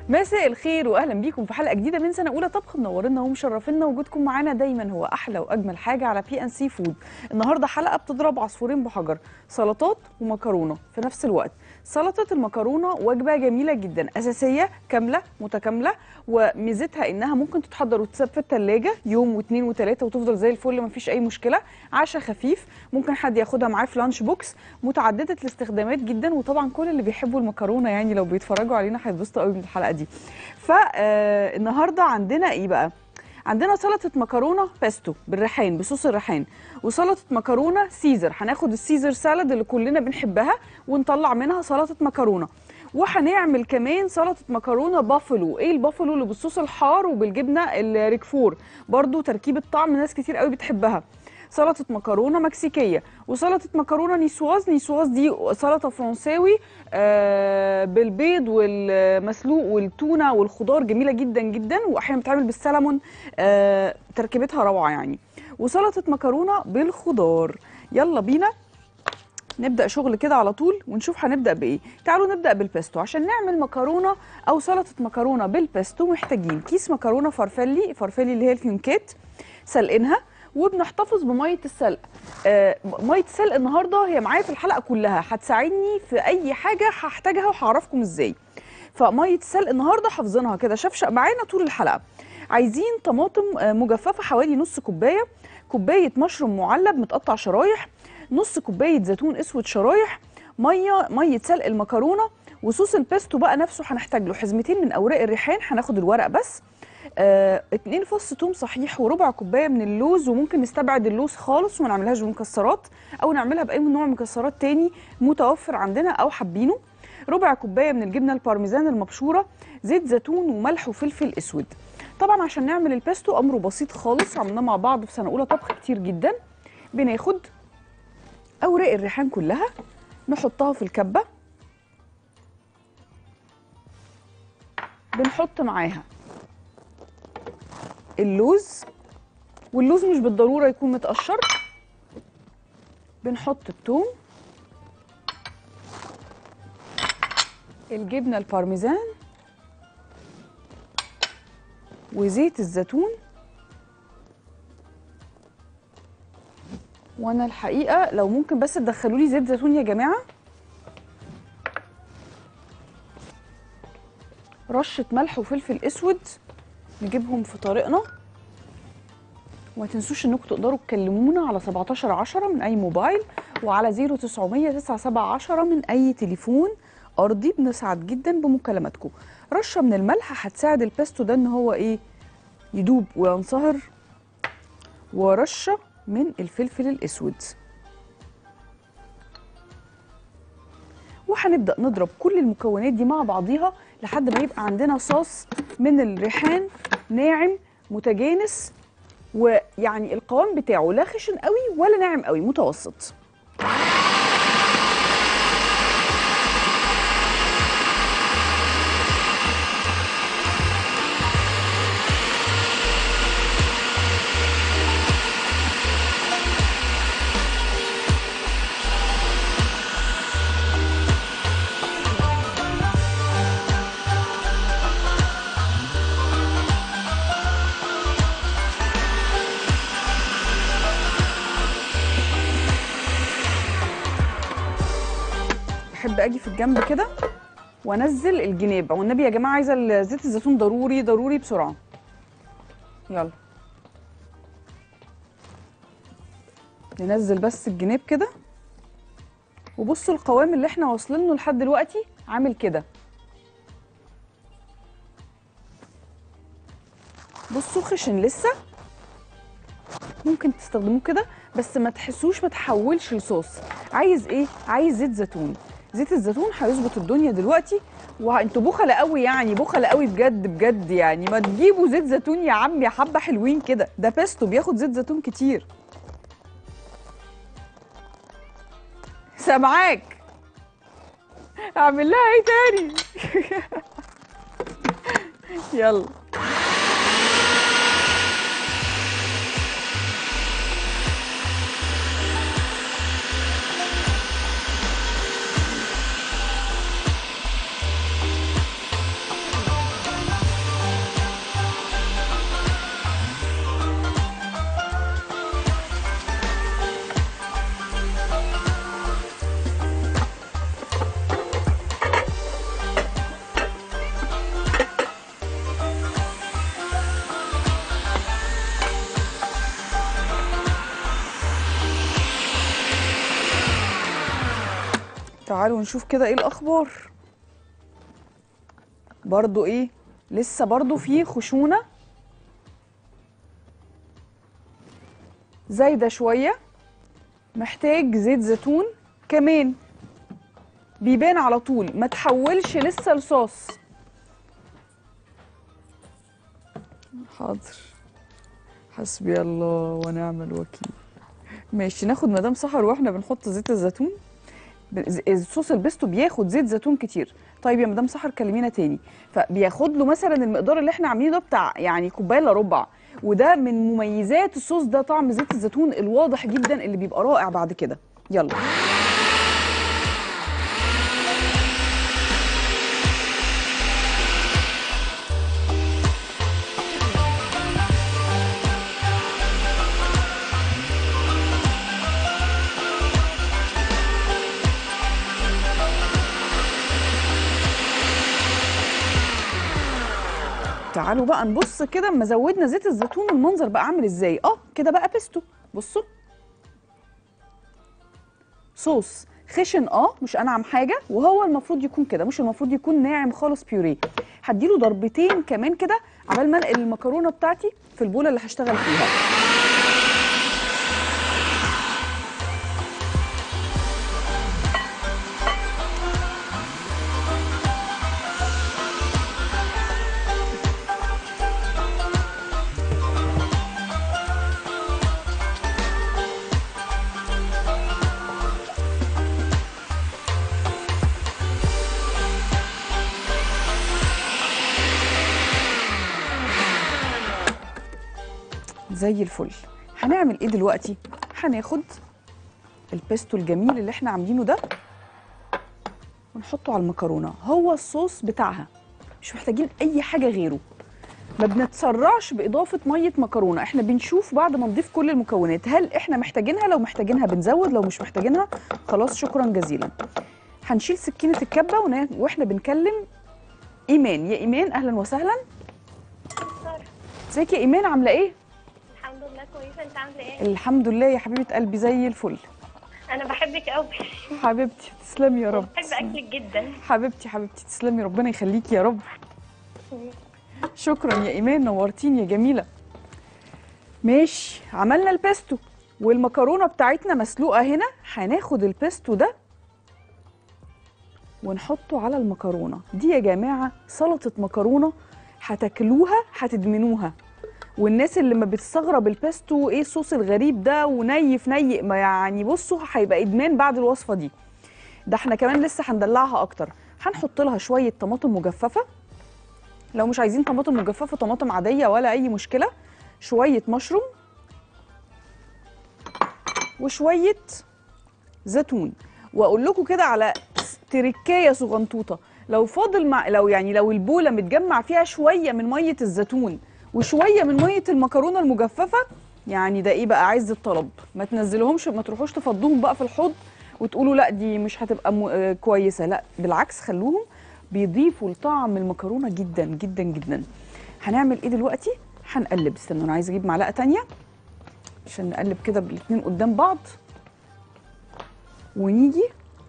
مساء الخير واهلا بيكم في حلقه جديده من سنه اولى طبخ منورنا ومشرفينا وجودكم معانا دايما هو احلى واجمل حاجه على بي ان سي فود النهارده حلقه بتضرب عصفورين بحجر سلطات ومكرونه في نفس الوقت سلطه المكرونه وجبه جميله جدا اساسيه كامله متكامله وميزتها انها ممكن تتحضر وتتساب في الثلاجه يوم واثنين وثلاثه وتفضل زي الفل مفيش اي مشكله عشاء خفيف ممكن حد ياخدها معاه في لانش بوكس متعدده الاستخدامات جدا وطبعا كل اللي بيحبوا المكرونه يعني لو بيتفرجوا علينا هيتبسطوا قوي من الحلقه دي فالنهارده عندنا ايه بقى عندنا سلطه مكرونه بيستو بالريحان بصوص الريحان وسلطه مكرونه سيزر هناخد السيزر سالاد اللي كلنا بنحبها ونطلع منها سلطه مكرونه وهنعمل كمان سلطه مكرونه بافلو ايه البافلو اللي بالصوص الحار وبالجبنه الريكفور برضو تركيبه طعم ناس كتير قوي بتحبها سلطه مكرونه مكسيكيه وسلطه مكرونه نيسواز نيسواز دي سلطه فرنساوي آه بالبيض والمسلوق والتونه والخضار جميله جدا جدا واحيانا بتتعمل بالسلمون آه تركيبتها روعه يعني وسلطه مكرونه بالخضار يلا بينا نبدا شغل كده على طول ونشوف هنبدا بايه تعالوا نبدا بالبيستو عشان نعمل مكرونه او سلطه مكرونه بالبيستو محتاجين كيس مكرونه فرفلي فرفلي اللي هي الفيونكات سلقينها وبنحتفظ بميه السلق آه ميه السلق النهارده هي معايا في الحلقه كلها هتساعدني في اي حاجه هحتاجها وهعرفكم ازاي فميه السلق النهارده حافظينها كده شفشق معانا طول الحلقه عايزين طماطم آه مجففه حوالي نص كوبايه كوبايه مشروم معلب متقطع شرايح نص كوبايه زيتون اسود شرايح ميه ميه سلق المكرونه وصوص البيستو بقى نفسه هنحتاج له حزمتين من اوراق الريحان هناخد الورق بس آه، اتنين فص توم صحيح وربع كوبايه من اللوز وممكن نستبعد اللوز خالص وما نعملهاش بمكسرات او نعملها باي نوع مكسرات تاني متوفر عندنا او حابينه ربع كوبايه من الجبنه البارميزان المبشوره زيت زيتون وملح وفلفل اسود طبعا عشان نعمل البيستو امره بسيط خالص عملناه مع بعض في سنه اولى طبخ كتير جدا بناخد اوراق الريحان كلها نحطها في الكبه بنحط معاها اللوز واللوز مش بالضروره يكون متقشر بنحط الثوم الجبنه البارميزان وزيت الزيتون وانا الحقيقه لو ممكن بس تدخلوا لي زيت زيتون يا جماعه رشه ملح وفلفل اسود نجيبهم في طريقنا وما تنسوش انكم تقدروا تكلمونا على 17 10 من اي موبايل وعلى 0900 9710 من اي تليفون ارضي بنسعد جدا بمكالماتكم رشه من الملح هتساعد البيستو ده ان هو ايه يدوب وينصهر ورشه من الفلفل الاسود وهنبدا نضرب كل المكونات دي مع بعضيها لحد ما يبقى عندنا صوص من الريحان ناعم متجانس ويعني القوام بتاعه لا خشن قوي ولا ناعم قوي متوسط بحب اجي في الجنب كده وانزل الجناب والنبي يا جماعه عايزه زيت الزيتون ضروري ضروري بسرعه يلا ننزل بس الجناب كده وبصوا القوام اللي احنا واصلين له لحد دلوقتي عامل كده بصوا خشن لسه ممكن تستخدموه كده بس ما تحسوش ما تحولش لصوص عايز ايه عايز زيت زيتون زيت الزيتون هيظبط الدنيا دلوقتي وانتوا بخله قوي يعني بخله قوي بجد بجد يعني ما تجيبوا زيت زيتون يا عم يا حبه حلوين كده ده بيستو بياخد زيت زيتون كتير سامعاك اعمل لها ايه تاني يلا تعالوا نشوف كده ايه الاخبار برضو ايه لسه برضو في خشونه زايده شويه محتاج زيت زيتون كمان بيبان على طول ما تحولش لسه لصوص حاضر حسبي الله ونعم الوكيل ماشي ناخد مدام سحر واحنا بنحط زيت الزيتون ب- الصوص البيستو بياخد زيت زيتون كتير طيب يا مدام سحر كلمينا تاني فبياخد له مثلا المقدار اللي احنا عاملينه ده بتاع يعني كوبايه الا ربع وده من مميزات الصوص ده طعم زيت الزيتون الواضح جدا اللي بيبقى رائع بعد كده يلا تعالوا بقى نبص كده اما زودنا زيت الزيتون المنظر بقى عامل ازاي اه كده بقى بيستو بصوا صوص خشن اه مش انعم حاجه وهو المفروض يكون كده مش المفروض يكون ناعم خالص بيوريه هديله ضربتين كمان كده عبال ما انقل المكرونه بتاعتي في البوله اللي هشتغل فيها زي الفل هنعمل ايه دلوقتي هناخد البيستو الجميل اللي احنا عاملينه ده ونحطه على المكرونه هو الصوص بتاعها مش محتاجين اي حاجه غيره ما بنتسرعش باضافه ميه مكرونه احنا بنشوف بعد ما نضيف كل المكونات هل احنا محتاجينها لو محتاجينها بنزود لو مش محتاجينها خلاص شكرا جزيلا هنشيل سكينه الكبه ون- واحنا بنكلم ايمان يا ايمان اهلا وسهلا ازيك يا ايمان عامله ايه الحمد لله كويسه انت عامله ايه الحمد لله يا حبيبه قلبي زي الفل انا بحبك قوي حبيبتي تسلمي يا رب بحب اكلك جدا حبيبتي حبيبتي تسلمي ربنا يخليكي يا رب شكرا يا ايمان نورتيني يا جميله ماشي عملنا البيستو والمكرونه بتاعتنا مسلوقه هنا هناخد البيستو ده ونحطه على المكرونه دي يا جماعه سلطه مكرونه هتاكلوها هتدمنوها والناس اللي ما بتستغرب البيستو ايه الصوص الغريب ده وني في ني ما يعني بصوا هيبقى ادمان بعد الوصفه دي ده احنا كمان لسه هندلعها اكتر هنحط لها شويه طماطم مجففه لو مش عايزين طماطم مجففه طماطم عاديه ولا اي مشكله شويه مشروم وشويه زيتون واقول لكم كده على تركايه صغنطوطه لو فاضل مع لو يعني لو البوله متجمع فيها شويه من ميه الزيتون وشويه من ميه المكرونه المجففه يعني ده ايه بقى عايز الطلب ما تنزلهمش ما تروحوش تفضوهم بقى في الحوض وتقولوا لا دي مش هتبقى م... آه كويسه لا بالعكس خلوهم بيضيفوا لطعم المكرونه جدا جدا جدا هنعمل ايه دلوقتي هنقلب استنوا انا عايزه اجيب معلقه تانية عشان نقلب كده بالاتنين قدام بعض ونيجي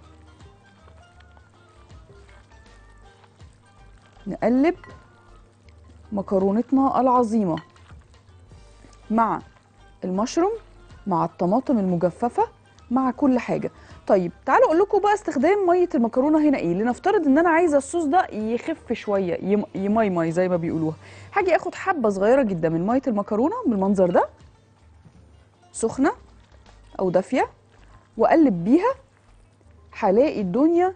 نقلب مكرونتنا العظيمه مع المشروم مع الطماطم المجففه مع كل حاجه طيب تعالوا اقول لكم بقى استخدام ميه المكرونه هنا ايه لنفترض ان انا عايزه الصوص ده يخف شويه يم- يميمي زي ما بيقولوها هاجي اخد حبه صغيره جدا من ميه المكرونه بالمنظر ده سخنه او دافيه واقلب بيها هلاقي الدنيا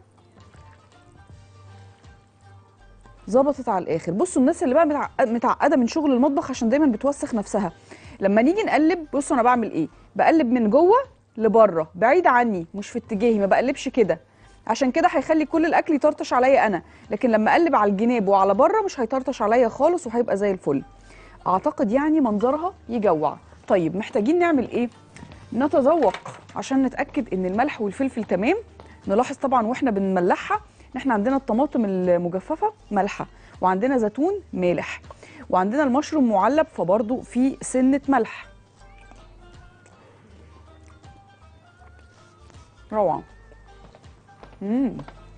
ظبطت على الاخر بصوا الناس اللي بقى متع- متعقده من شغل المطبخ عشان دايما بتوسخ نفسها لما نيجي نقلب بصوا انا بعمل ايه بقلب من جوه لبره بعيد عني مش في اتجاهي ما بقلبش كده عشان كده هيخلي كل الاكل يطرطش عليا انا لكن لما اقلب على الجناب وعلى بره مش هيطرطش عليا خالص وهيبقى زي الفل اعتقد يعني منظرها يجوع طيب محتاجين نعمل ايه نتذوق عشان نتاكد ان الملح والفلفل تمام نلاحظ طبعا واحنا بنملحها ان احنا عندنا الطماطم المجففه مالحه وعندنا زيتون مالح وعندنا المشروم معلب فبرضه في سنه ملح روعه مم.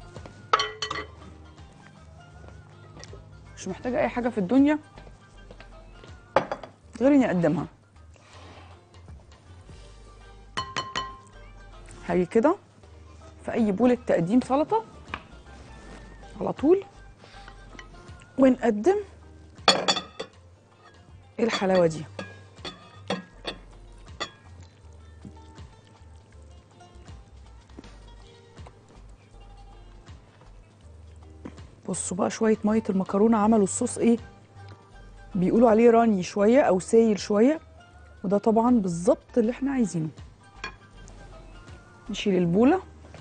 مش محتاجه اي حاجه في الدنيا غير اني اقدمها هاجي كده في اي بولة تقديم سلطه على طول ونقدم ايه الحلاوه دي بصوا بقى شويه ميه المكرونه عملوا الصوص ايه بيقولوا عليه راني شويه او سايل شويه وده طبعا بالظبط اللي احنا عايزينه نشيل البوله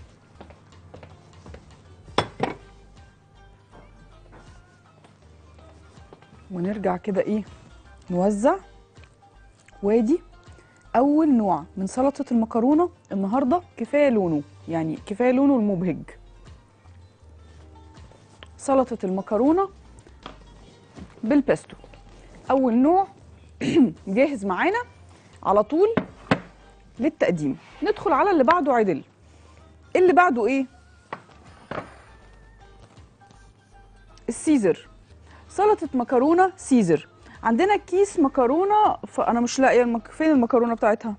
ونرجع كده ايه نوزع وادي اول نوع من سلطه المكرونه النهارده كفايه لونه يعني كفايه لونه المبهج سلطه المكرونه بالبيستو اول نوع جاهز معانا على طول للتقديم ندخل على اللي بعده عدل اللي بعده ايه السيزر سلطه مكرونه سيزر عندنا كيس مكرونه فانا مش لاقيه المك... فين المكرونه بتاعتها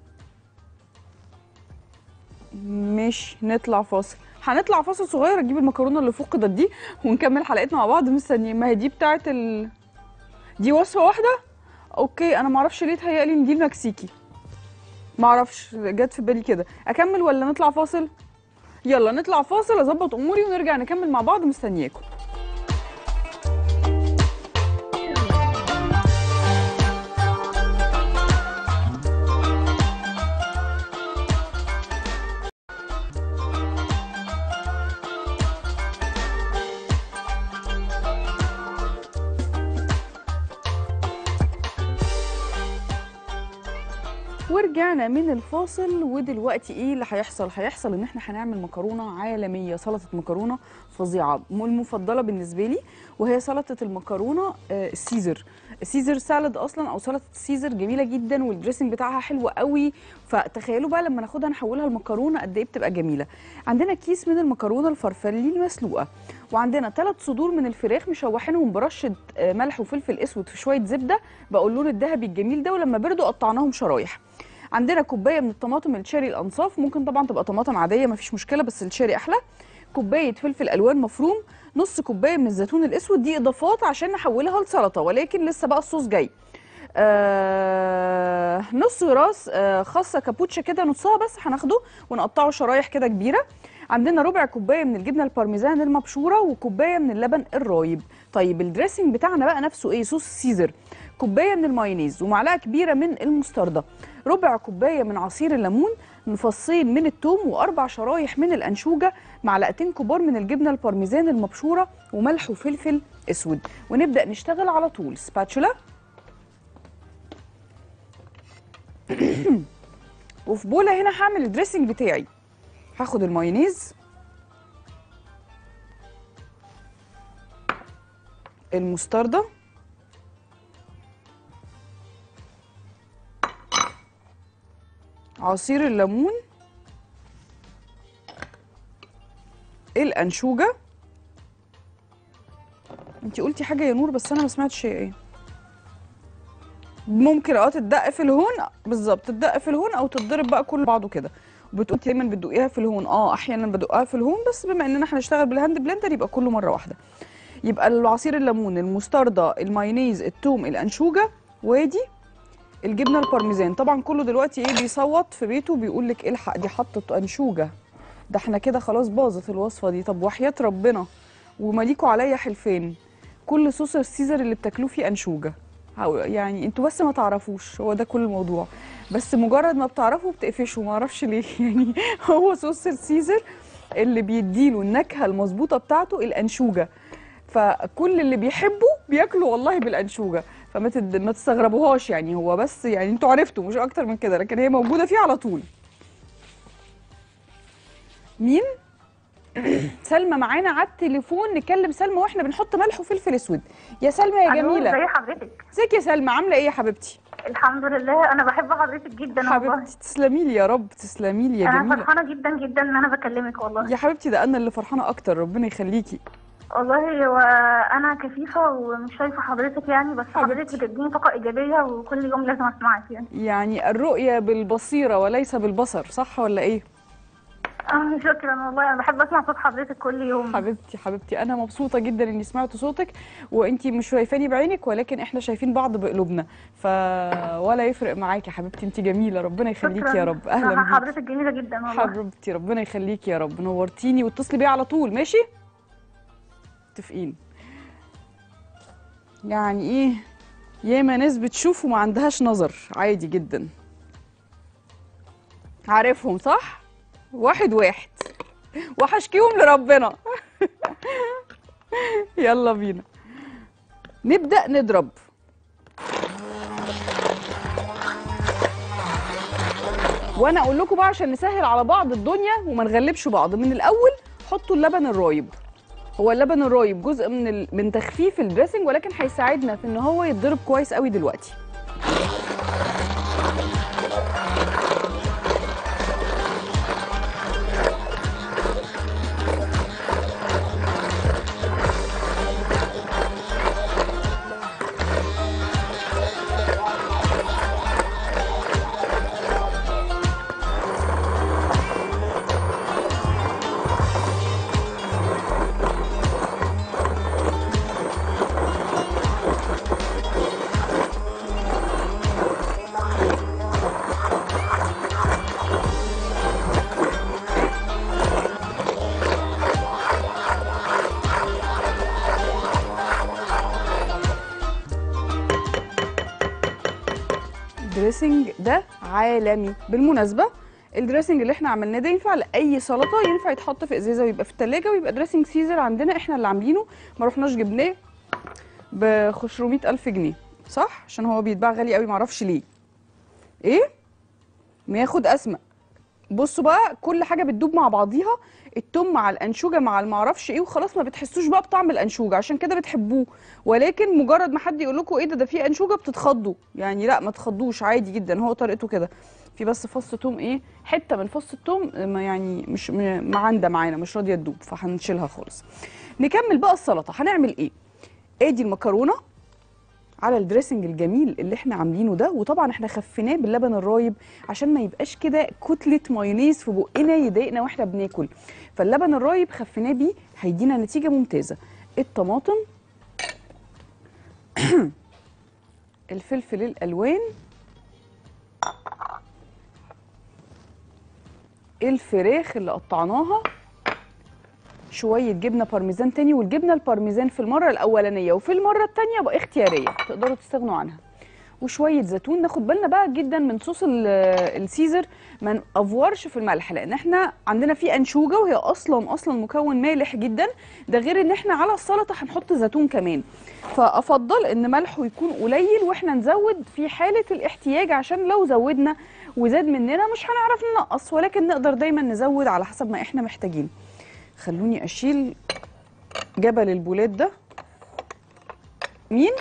مش نطلع فاصل هنطلع فاصل صغير اجيب المكرونه اللي فقدت دي ونكمل حلقتنا مع بعض مستنيين ما هي دي بتاعت ال... دي وصفه واحده اوكي انا معرفش ليه اتهيألي ان دي المكسيكي معرفش جت في بالي كده اكمل ولا نطلع فاصل يلا نطلع فاصل اظبط اموري ونرجع نكمل مع بعض مستنياكم ورجعنا من الفاصل ودلوقتي ايه اللي هيحصل هيحصل ان احنا هنعمل مكرونه عالميه سلطه مكرونه فظيعه المفضله بالنسبه لي وهي سلطه المكرونه آه، السيزر السيزر سالاد اصلا او سلطه السيزر جميله جدا والدريسنج بتاعها حلو قوي فتخيلوا بقى لما ناخدها نحولها لمكرونه قد ايه بتبقى جميله عندنا كيس من المكرونه الفرفلي المسلوقه وعندنا ثلاث صدور من الفراخ مشوحينهم برشه آه، ملح وفلفل اسود في شويه زبده بقى اللون الذهبي الجميل ده ولما بردوا قطعناهم شرايح عندنا كوبايه من الطماطم الشيري الانصاف ممكن طبعا تبقى طماطم عاديه مفيش مشكله بس الشيري احلى كوبايه فلفل الوان مفروم نص كوبايه من الزيتون الاسود دي اضافات عشان نحولها لسلطه ولكن لسه بقى الصوص جاي آه نص راس آه خاصه كابوتشا كده نصها بس هناخده ونقطعه شرايح كده كبيره عندنا ربع كوبايه من الجبنه البارميزان المبشوره وكوبايه من اللبن الرايب طيب الدريسنج بتاعنا بقى نفسه ايه صوص سيزر كوبايه من المايونيز ومعلقه كبيره من المستردة ربع كوبايه من عصير الليمون فصين من الثوم واربع شرايح من الانشوجه معلقتين كبار من الجبنه البارميزان المبشوره وملح وفلفل اسود ونبدا نشتغل على طول سباتشولا وفي بوله هنا هعمل الدريسنج بتاعي هاخد المايونيز المستردة عصير الليمون الانشوجه انتي قلتي حاجه يا نور بس انا ما سمعتش هي ايه ممكن اه تتدق في الهون بالظبط تتدق في الهون او تتضرب بقى كل بعضه كده وبتقولي دايما بتدقيها في الهون اه احيانا بدقها في الهون بس بما اننا هنشتغل بالهاند بلندر يبقى كله مره واحده يبقى العصير الليمون المستردة المايونيز التوم الانشوجه وادي الجبنه البارميزان طبعا كله دلوقتي ايه بيصوت في بيته بيقول لك الحق دي حطت انشوجه ده احنا كده خلاص باظت الوصفه دي طب وحياه ربنا وماليكوا عليا حلفين كل صوص السيزر اللي بتاكلوه فيه انشوجه هو- يعني انتوا بس ما تعرفوش هو ده كل الموضوع بس مجرد ما بتعرفوا بتقفشوا ما اعرفش ليه يعني هو صوص السيزر اللي بيديله النكهه المظبوطه بتاعته الانشوجه فكل اللي بيحبوا بياكلوا والله بالانشوجه فما تد... ما تستغربوهاش يعني هو بس يعني انتوا عرفتوا مش اكتر من كده لكن هي موجوده فيه على طول مين سلمى معانا على التليفون نكلم سلمى واحنا بنحط ملح وفلفل اسود يا سلمى يا ألو، جميله ازي حضرتك ازيك يا سلمى عامله ايه يا حبيبتي الحمد لله انا بحب حضرتك جدا والله حبيبتي تسلمي لي يا رب تسلمي لي يا انا جميله فرحانه جدا جدا ان انا بكلمك والله يا حبيبتي ده انا اللي فرحانه اكتر ربنا يخليكي والله هو انا كفيفه ومش شايفه حضرتك يعني بس حبيبتي. حضرتك بتديني طاقه ايجابيه وكل يوم لازم اسمعك يعني يعني الرؤيه بالبصيره وليس بالبصر صح ولا ايه اه شكرا والله انا بحب اسمع صوت حضرتك كل يوم حبيبتي حبيبتي انا مبسوطه جدا اني سمعت صوتك وانتي مش شايفاني بعينك ولكن احنا شايفين بعض بقلوبنا ف ولا يفرق معاكي يا حبيبتي انتي جميله ربنا يخليكي شكرا يا رب اهلا بيكي حضرتك جميله جدا والله حبيبتي ربنا يخليكي يا رب نورتيني واتصلي بيا على طول ماشي متفقين يعني ايه ياما ناس بتشوف وما عندهاش نظر عادي جدا عارفهم صح واحد واحد وحشكيهم لربنا يلا بينا نبدأ نضرب وانا اقول لكم بقى عشان نسهل على بعض الدنيا وما نغلبش بعض من الاول حطوا اللبن الرايب هو اللبن الرايب جزء من ال... من تخفيف الدريسنج ولكن هيساعدنا في ان هو يتضرب كويس قوي دلوقتي الدريسنج ده عالمي بالمناسبه الدريسنج اللي احنا عملناه ده ينفع لاي سلطه ينفع يتحط في ازازه ويبقى في التلاجة ويبقى دريسنج سيزر عندنا احنا اللي عاملينه ما رحناش جبناه ب 500 الف جنيه صح عشان هو بيتباع غالي قوي معرفش ليه ايه بياخد اسماء بصوا بقى كل حاجه بتدوب مع بعضيها التوم مع الانشوجه مع المعرفش ايه وخلاص ما بتحسوش بقى بطعم الانشوجه عشان كده بتحبوه ولكن مجرد ما حد يقول لكم ايه ده ده فيه انشوجه بتتخضوا يعني لا ما تخضوش عادي جدا هو طريقته كده في بس فص توم ايه حته من فص التوم ما يعني مش م- معانده معانا مش راضيه تدوب فهنشيلها خالص نكمل بقى السلطه هنعمل ايه ادي المكرونه على الدريسنج الجميل اللي احنا عاملينه ده وطبعا احنا خفيناه باللبن الرايب عشان ما يبقاش كده كتله مايونيز في بقنا يضايقنا واحنا بناكل فاللبن الرايب خفيناه بيه هيدينا نتيجه ممتازه الطماطم الفلفل الالوان الفراخ اللي قطعناها شويه جبنه بارميزان تاني والجبنه البارميزان في المره الاولانيه وفي المره التانيه بقى اختياريه تقدروا تستغنوا عنها وشويه زيتون ناخد بالنا بقى جدا من صوص ال- السيزر ما نافورش في الملح لان احنا عندنا فيه انشوجه وهي اصلا اصلا مكون مالح جدا ده غير ان احنا على السلطه هنحط زيتون كمان فافضل ان ملحه يكون قليل واحنا نزود في حاله الاحتياج عشان لو زودنا وزاد مننا مش هنعرف ننقص ولكن نقدر دايما نزود على حسب ما احنا محتاجين خلوني اشيل جبل البولات ده مين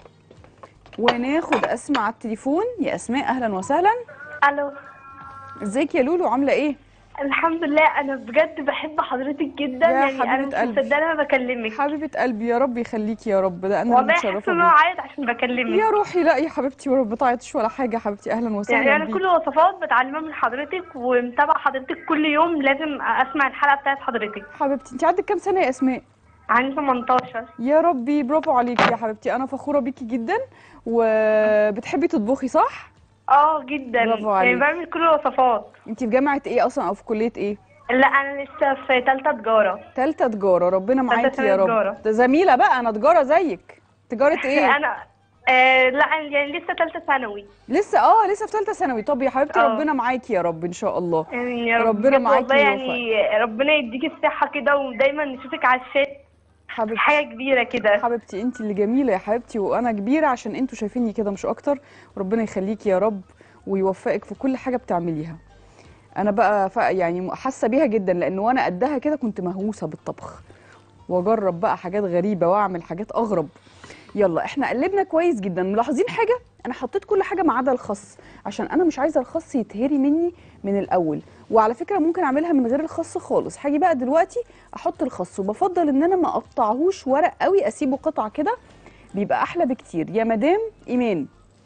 وناخد اسماء على التليفون يا اسماء اهلا وسهلا الو ازيك يا لولو عامله ايه الحمد لله انا بجد بحب حضرتك جدا يا يعني انا حبيبة مش قلبي. مصدقه انا بكلمك حبيبه قلبي يا رب يخليكي يا رب ده انا اللي والله حاسه متشرفه ان هو بيك عايز عشان بكلمك يا روحي لا يا حبيبتي ما بتعيطش ولا حاجه يا حبيبتي اهلا وسهلا يعني انا بيك. كل الوصفات بتعلمها من حضرتك ومتابعه حضرتك كل يوم لازم اسمع الحلقه بتاعت حضرتك حبيبتي انت عندك كام سنه يا اسماء عندي 18 يا ربي برافو عليكي يا حبيبتي انا فخوره بيكي جدا وبتحبي تطبخي صح اه جدا برافو يعني عليك. بعمل كل الوصفات انت في جامعه ايه اصلا او في كليه ايه لا انا لسه في ثالثه تجاره تالتة تجاره ربنا تالتة معاكي سنة يا رب تجارة. ده زميله بقى انا تجاره زيك تجاره ايه انا آه لا أنا يعني لسه ثالثه ثانوي لسه اه لسه في ثالثه ثانوي طب يا حبيبتي اه. ربنا معاكي يا رب ان شاء الله يعني يا رب ربنا بجد معاكي والله ويوفقك. يعني ربنا يديكي الصحه كده ودايما نشوفك على الشات حبيبتي حاجه كبيره كده حبيبتي انت اللي جميله يا حبيبتي وانا كبيره عشان انتوا شايفيني كده مش اكتر وربنا يخليكي يا رب ويوفقك في كل حاجه بتعمليها انا بقى ف- يعني حاسه بيها جدا لان وانا قدها كده كنت مهووسه بالطبخ واجرب بقى حاجات غريبه واعمل حاجات اغرب يلا احنا قلبنا كويس جدا ملاحظين حاجه انا حطيت كل حاجه ما عدا الخس عشان انا مش عايزه الخس يتهري مني من الاول وعلى فكره ممكن اعملها من غير الخس خالص هاجي بقى دلوقتي احط الخس وبفضل ان انا ما اقطعهوش ورق قوي اسيبه قطع كده بيبقى احلى بكتير يا مدام ايمان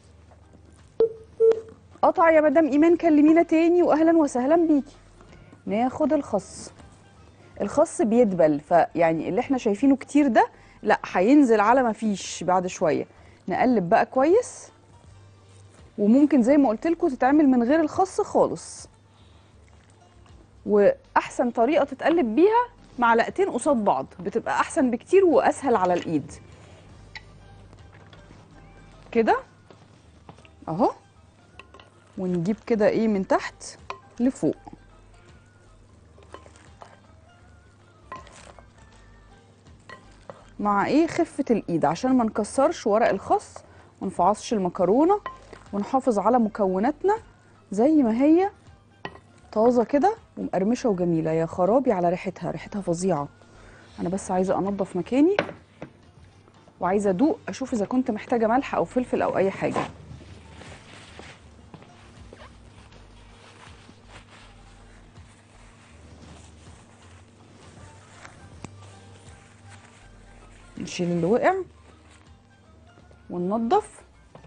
قطع يا مدام ايمان كلمينا تاني واهلا وسهلا بيكي ناخد الخس الخس بيدبل فيعني اللي احنا شايفينه كتير ده لا هينزل على ما فيش بعد شويه نقلب بقى كويس وممكن زي ما قلت لكم تتعمل من غير الخس خالص واحسن طريقه تتقلب بيها معلقتين قصاد بعض بتبقى احسن بكتير واسهل على الايد كده اهو ونجيب كده ايه من تحت لفوق مع ايه خفة الايد عشان ما نكسرش ورق الخس ونفعصش المكرونة ونحافظ على مكوناتنا زي ما هي طازة كده ومقرمشة وجميلة يا خرابي على ريحتها ريحتها فظيعة انا بس عايزة انضف مكاني وعايزة ادوق اشوف اذا كنت محتاجة ملح او فلفل او اي حاجة نشيل اللي وقع وننضف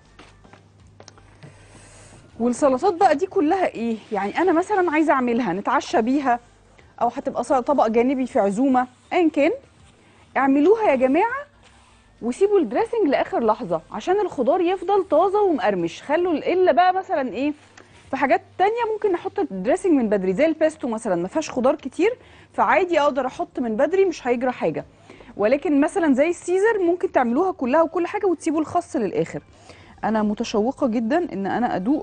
والسلطات بقى دي كلها ايه يعني انا مثلا عايزه اعملها نتعشى بيها او هتبقى سل- طبق جانبي في عزومه ايا كان اعملوها يا جماعه وسيبوا الدريسنج لاخر لحظه عشان الخضار يفضل طازه ومقرمش خلوا الا بقى مثلا ايه في حاجات تانية ممكن نحط الدريسنج من بدري زي البيستو مثلا ما فيهاش خضار كتير فعادي اقدر احط من بدري مش هيجرى حاجه ولكن مثلا زي السيزر ممكن تعملوها كلها وكل حاجه وتسيبوا الخس للاخر انا متشوقه جدا ان انا ادوق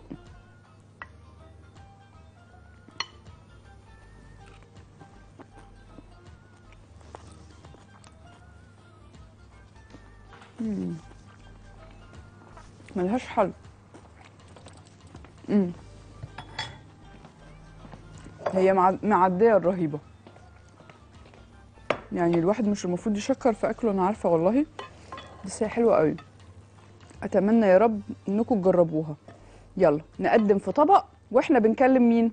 مم. ملهاش حل مم. هي مع- معديه الرهيبه يعني الواحد مش المفروض يشكر في اكله انا عارفه والله بس هي حلوه قوي اتمنى يا رب انكم تجربوها يلا نقدم في طبق واحنا بنكلم مين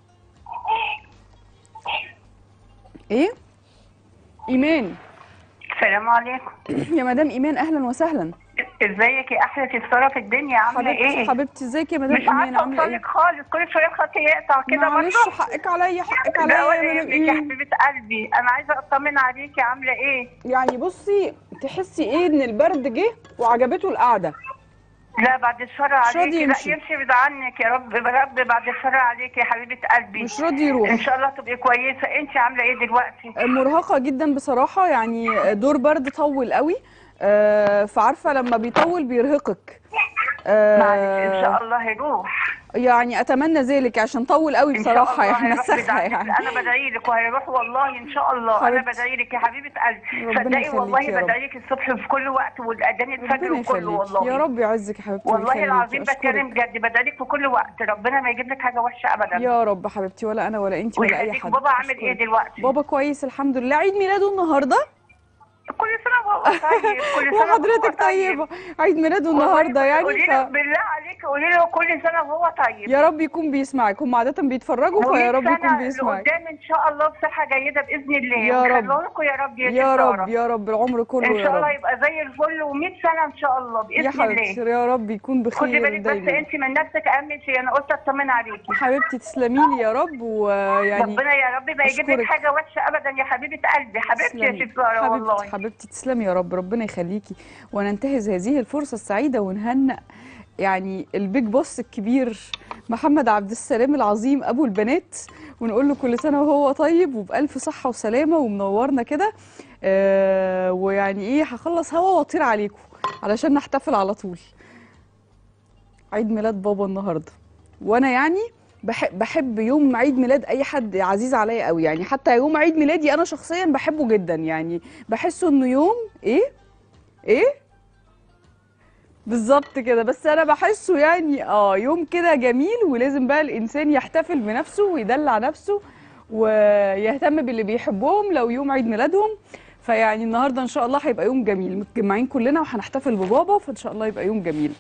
ايه ايمان السلام عليكم يا مدام ايمان اهلا وسهلا ازيك يا احلى سفاره في الدنيا عامله حبيبتي ايه حبيبتي ازيك يا مدام مش ايمان عارفه عامله ايه اوصلك خالص كل شويه خطي يقطع كده معلش برضه حقك عليا حقك لا عليا ولا يا مدام يهمك يا ايمان حبيبه قلبي انا عايزه اطمن عليكي عامله ايه يعني بصي تحسي ايه ان البرد جه وعجبته القعده لا بعد الشر مش راضي عليكي لا يمشي. يمشي بعيد عنك يا رب يا رب بعد الشر عليكي يا حبيبه قلبي مش راضي يروح ان شاء الله تبقي كويسه انت عامله ايه دلوقتي مرهقه جدا بصراحه يعني دور برد طول قوي آه، فعارفه لما بيطول بيرهقك آه، معلش ان شاء الله هيروح يعني اتمنى ذلك عشان طول قوي ان شاء بصراحه الله يعني هيروح مسخه بدعائك. يعني انا بدعي لك وهيروح والله ان شاء الله انا حبيبتي. بدعي لك يا حبيبه قلبي ربنا صدقي يخليكي والله يا رب. بدعي لك الصبح في كل وقت والاذان الفجر ربنا وكله يخليك والله يا رب يعزك يا حبيبتي والله ويخليكي. العظيم أشكرك. بتكلم بجد بدعي لك في كل وقت ربنا ما يجيب لك حاجه وحشه ابدا يا رب حبيبتي ولا انا ولا انت ولا اي ويخليك حد بابا عامل ايه أشكرك. دلوقتي بابا كويس الحمد لله عيد ميلاده النهارده كل سنه وهو طيب كل سنه وحضرتك وهو طيبه عيد ميلاده والله النهارده يعني قولي ف... له بالله عليك قولي له كل سنه وهو طيب يا رب يكون بيسمعك هم عاده بيتفرجوا فيا ومية رب يكون سنة بيسمعك لقدام ان شاء الله بصحه جيده باذن الله يا رب. ويخلوه لكم يا رب يا, يا ستارة. رب يا رب العمر كله ان يا شاء الله رب يبقى زي الفل و100 سنه ان شاء الله باذن يا الله حبيبتي يا رب يكون خدي بخير بالك بس دايما انت من نفسك اهم شيء انا قلت اطمن عليكي حبيبتي تسلمي لي يا رب ويعني ربنا يا رب ما يجيب أشكرك. لك حاجه وحشه ابدا يا حبيبه قلبي حبيبتي تسلمي. يا ستاره والله حبيبتي حبيبتي تسلمي يا رب ربنا يخليكي وننتهز هذه الفرصه السعيده ونهنئ يعني البيج بوس الكبير محمد عبد السلام العظيم ابو البنات ونقول له كل سنه وهو طيب وبالف صحه وسلامه ومنورنا كده آه ويعني ايه هخلص هوا واطير عليكم علشان نحتفل على طول عيد ميلاد بابا النهارده وانا يعني بحب بحب يوم عيد ميلاد اي حد عزيز عليا قوي يعني حتى يوم عيد ميلادي انا شخصيا بحبه جدا يعني بحسه انه يوم ايه ايه بالظبط كده بس انا بحسه يعني اه يوم كده جميل ولازم بقى الانسان يحتفل بنفسه ويدلع نفسه ويهتم باللي بيحبهم لو يوم عيد ميلادهم فيعني النهارده ان شاء الله هيبقى يوم جميل متجمعين كلنا وهنحتفل ببابا فان شاء الله يبقى يوم جميل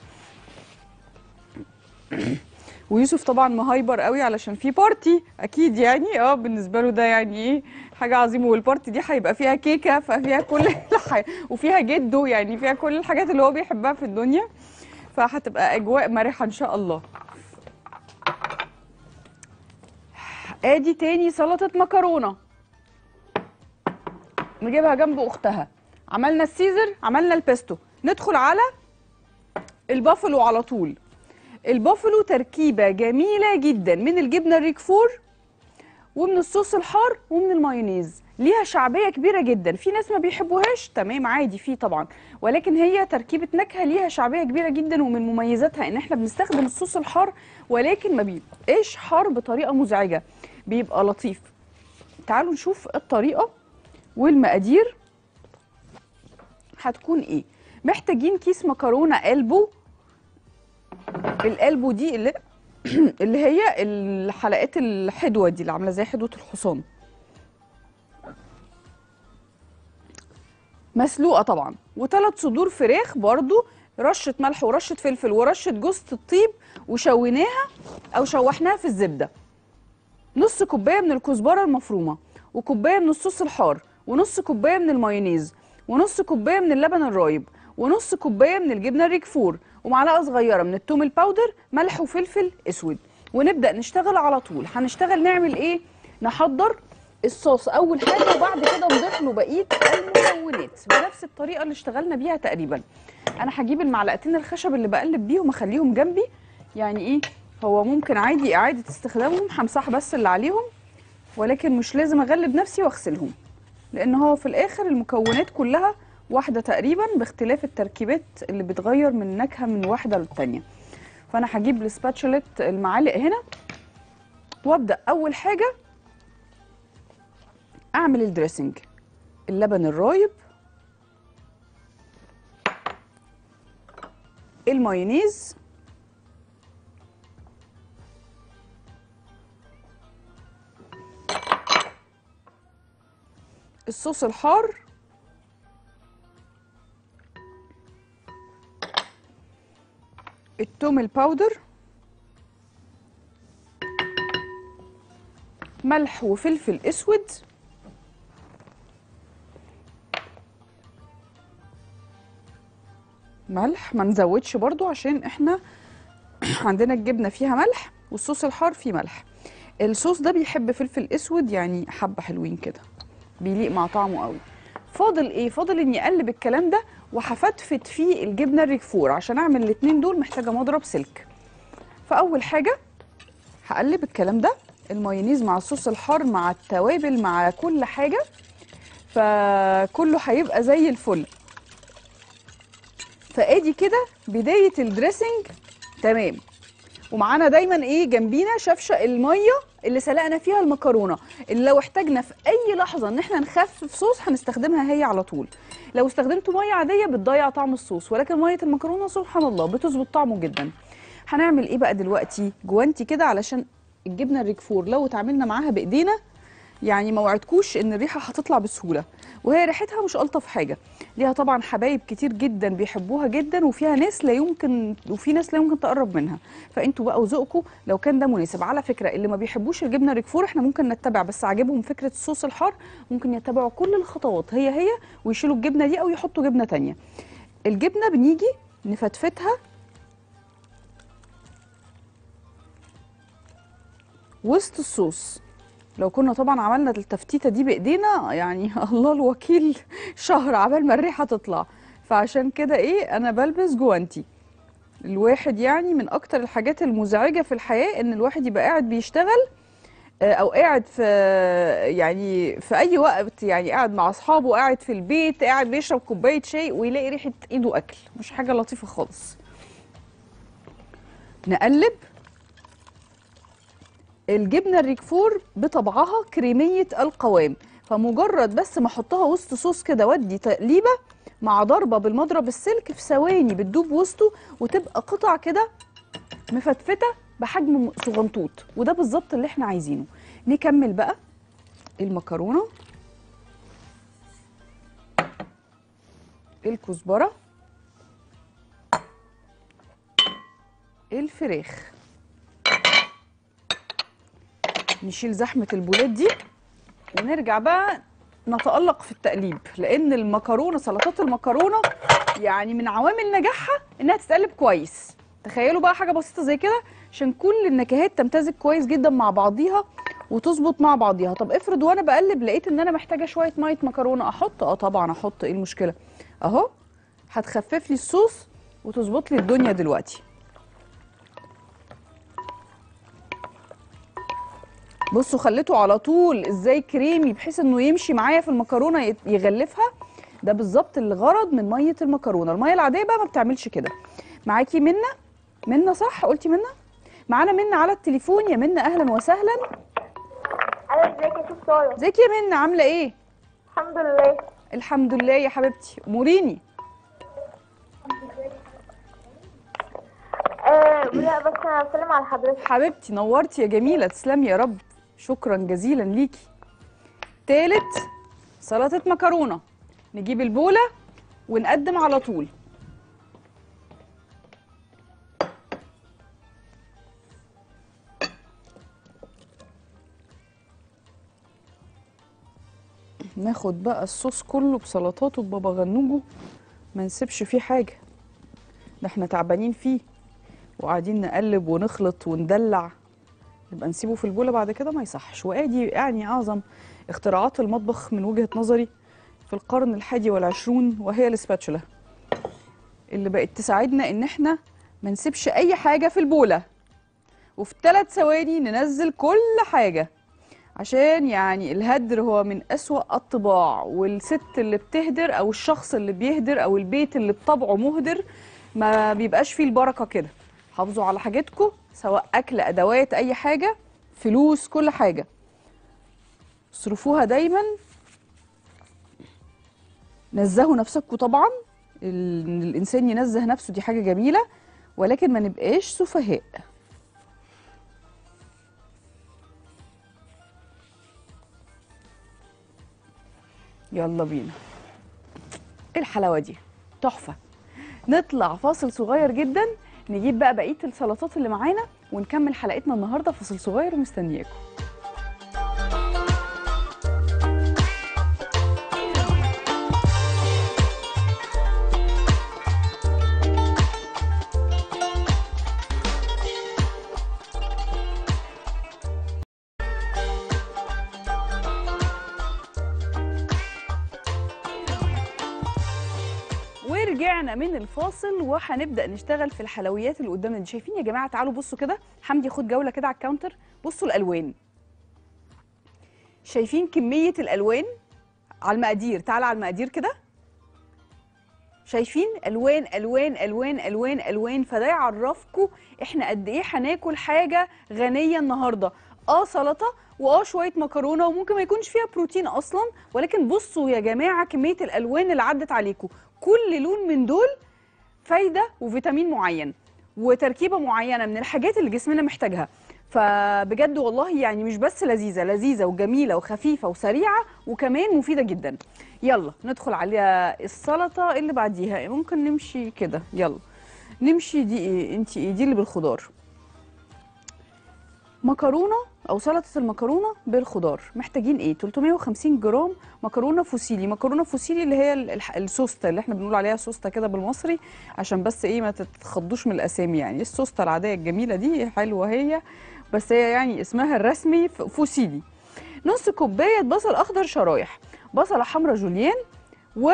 ويوسف طبعا مهايبر قوي علشان في بارتي اكيد يعني اه بالنسبه له ده يعني ايه حاجه عظيمه والبارتي دي هيبقى فيها كيكه ففيها كل الح... وفيها جده يعني فيها كل الحاجات اللي هو بيحبها في الدنيا فهتبقى اجواء مرحه ان شاء الله ادي تاني سلطه مكرونه نجيبها جنب اختها عملنا السيزر عملنا البيستو ندخل على البافلو على طول البافلو تركيبه جميله جدا من الجبنه الريكفور ومن الصوص الحار ومن المايونيز ليها شعبيه كبيره جدا في ناس ما بيحبوهاش تمام عادي في طبعا ولكن هي تركيبه نكهه ليها شعبيه كبيره جدا ومن مميزاتها ان احنا بنستخدم الصوص الحار ولكن ما بيبقاش حار بطريقه مزعجه بيبقى لطيف تعالوا نشوف الطريقه والمقادير هتكون ايه محتاجين كيس مكرونه قلبو القلبو دي اللي اللي هي الحلقات الحدوه دي اللي عامله زي حدوه الحصان مسلوقه طبعا وثلاث صدور فراخ برضو رشه ملح ورشه فلفل ورشه جوز الطيب وشويناها او شوحناها في الزبده نص كوبايه من الكزبره المفرومه وكوبايه من الصوص الحار ونص كوبايه من المايونيز ونص كوبايه من اللبن الرايب ونص كوبايه من الجبنه الريكفور ومعلقه صغيره من التوم الباودر ملح وفلفل اسود ونبدا نشتغل على طول هنشتغل نعمل ايه نحضر الصوص اول حاجه وبعد كده نضيف له بقيه المكونات بنفس الطريقه اللي اشتغلنا بيها تقريبا انا هجيب المعلقتين الخشب اللي بقلب بيهم اخليهم جنبي يعني ايه هو ممكن عادي اعاده استخدامهم همسح بس اللي عليهم ولكن مش لازم اغلب نفسي واغسلهم لان هو في الاخر المكونات كلها واحده تقريبا باختلاف التركيبات اللي بتغير من نكهه من واحده للتانيه فانا هجيب السباتشولت المعالق هنا وابدا اول حاجه اعمل الدريسنج اللبن الرايب المايونيز الصوص الحار التوم الباودر ملح وفلفل اسود ملح ما نزودش برضو عشان احنا عندنا الجبنه فيها ملح والصوص الحار فيه ملح الصوص ده بيحب فلفل اسود يعني حبه حلوين كده بيليق مع طعمه قوي فاضل ايه فاضل اني اقلب الكلام ده وهفتفت فيه الجبنه الريكفور عشان اعمل الاتنين دول محتاجه مضرب سلك فاول حاجه هقلب الكلام ده المايونيز مع الصوص الحار مع التوابل مع كل حاجه فكله هيبقى زي الفل فادي كده بدايه الدريسنج تمام ومعانا دايما ايه جنبينا شفشه الميه اللي سلقنا فيها المكرونه اللي لو احتاجنا في اي لحظه ان احنا نخفف صوص هنستخدمها هي على طول لو استخدمتوا ميه عاديه بتضيع طعم الصوص ولكن ميه المكرونه سبحان الله بتظبط طعمه جدا هنعمل ايه بقى دلوقتي جوانتي كده علشان الجبنه الريكفور لو اتعاملنا معاها بايدينا يعني ما وعدكوش ان الريحه هتطلع بسهوله وهي ريحتها مش الطف حاجه ليها طبعا حبايب كتير جدا بيحبوها جدا وفيها ناس لا يمكن وفي ناس لا يمكن تقرب منها فانتوا بقى وذوقكم لو كان ده مناسب على فكره اللي ما بيحبوش الجبنه ريكفور احنا ممكن نتبع بس عاجبهم فكره الصوص الحار ممكن يتبعوا كل الخطوات هي هي ويشيلوا الجبنه دي او يحطوا جبنه تانية الجبنه بنيجي نفتفتها وسط الصوص لو كنا طبعا عملنا التفتيته دي بايدينا يعني الله الوكيل شهر عبال ما الريحه تطلع فعشان كده ايه انا بلبس جوانتي الواحد يعني من اكتر الحاجات المزعجه في الحياه ان الواحد يبقى قاعد بيشتغل آه، او قاعد في يعني في اي وقت يعني قاعد مع اصحابه قاعد في البيت قاعد بيشرب كوبايه شاي ويلاقي ريحه ايده اكل مش حاجه لطيفه خالص نقلب الجبنه الريكفور بطبعها كريميه القوام فمجرد بس ما احطها وسط صوص كده وادي تقليبه مع ضربه بالمضرب السلك في ثواني بتدوب وسطه وتبقى قطع كده مفتفته بحجم صغنطوط وده بالظبط اللي احنا عايزينه نكمل بقى المكرونه الكزبره الفراخ نشيل زحمه البولات دي ونرجع بقى نتألق في التقليب لأن المكرونة سلطات المكرونة يعني من عوامل نجاحها إنها تتقلب كويس تخيلوا بقى حاجة بسيطة زي كده عشان كل النكهات تمتزج كويس جدا مع بعضيها وتظبط مع بعضيها طب افرض وانا بقلب لقيت ان انا محتاجه شويه ميه مكرونه احط اه طبعا احط ايه المشكله اهو هتخفف لي الصوص وتظبط لي الدنيا دلوقتي بصوا خليته على طول ازاي كريمي بحيث انه يمشي معايا في المكرونه يت- يغلفها ده بالظبط الغرض من ميه المكرونه الميه العاديه بقى ما بتعملش كده معاكي منى منى صح قلتي منى معانا منى على التليفون يا منى اهلا وسهلا انا ازيك يا ست ساره ازيك يا منى عامله ايه الحمد لله الحمد لله يا حبيبتي اموريني آه لا بس انا بسلم على حضرتك حبيبتي نورتي يا جميله تسلمي يا رب شكرا جزيلا ليكي تالت سلطه مكرونه نجيب البوله ونقدم على طول ناخد بقى الصوص كله بسلطاته ببابا غنوجه ما نسيبش فيه حاجه ده احنا تعبانين فيه وقاعدين نقلب ونخلط وندلع نبقى نسيبه في البوله بعد كده ما يصحش وادي يعني اعظم اختراعات المطبخ من وجهه نظري في القرن الحادي والعشرون وهي الاسباتشولا اللي بقت تساعدنا ان احنا ما نسيبش اي حاجه في البوله وفي ثلاث ثواني ننزل كل حاجه عشان يعني الهدر هو من أسوأ الطباع والست اللي بتهدر أو الشخص اللي بيهدر أو البيت اللي بطبعه مهدر ما بيبقاش فيه البركة كده حافظوا على حاجتكم سواء أكل أدوات أي حاجة فلوس كل حاجة اصرفوها دايما نزهوا نفسكم طبعا ال- إن الإنسان ينزه نفسه دي حاجة جميلة ولكن ما نبقاش سفهاء يلا بينا ايه الحلاوه دي تحفه نطلع فاصل صغير جدا نجيب بقى بقيه السلطات اللي معانا ونكمل حلقتنا النهارده فاصل صغير ومستنياكم ورجعنا من الفاصل وهنبدا نشتغل في الحلويات اللي قدامنا دي شايفين يا جماعه تعالوا بصوا كده حمدي خد جوله كده على الكاونتر بصوا الالوان شايفين كميه الالوان على المقادير تعالى على المقادير كده شايفين الوان الوان الوان الوان الوان فده يعرفكم احنا قد ايه هناكل حاجه غنيه النهارده اه سلطه واه شويه مكرونه وممكن ما يكونش فيها بروتين اصلا ولكن بصوا يا جماعه كميه الالوان اللي عدت عليكم كل لون من دول فايده وفيتامين معين وتركيبه معينه من الحاجات اللي جسمنا محتاجها فبجد والله يعني مش بس لذيذه لذيذه وجميله وخفيفه وسريعه وكمان مفيده جدا يلا ندخل على السلطه اللي بعديها ممكن نمشي كده يلا نمشي دي ايه انت ايه دي اللي بالخضار مكرونه او سلطه المكرونه بالخضار محتاجين ايه 350 جرام مكرونه فوسيلي مكرونه فوسيلي اللي هي ال- الح- السوسته اللي احنا بنقول عليها سوسته كده بالمصري عشان بس ايه ما تتخضوش من الاسامي يعني السوسته العاديه الجميله دي حلوه هي بس هي يعني اسمها الرسمي ف- فوسيلي نص كوبايه بصل اخضر شرايح بصله حمراء جوليان و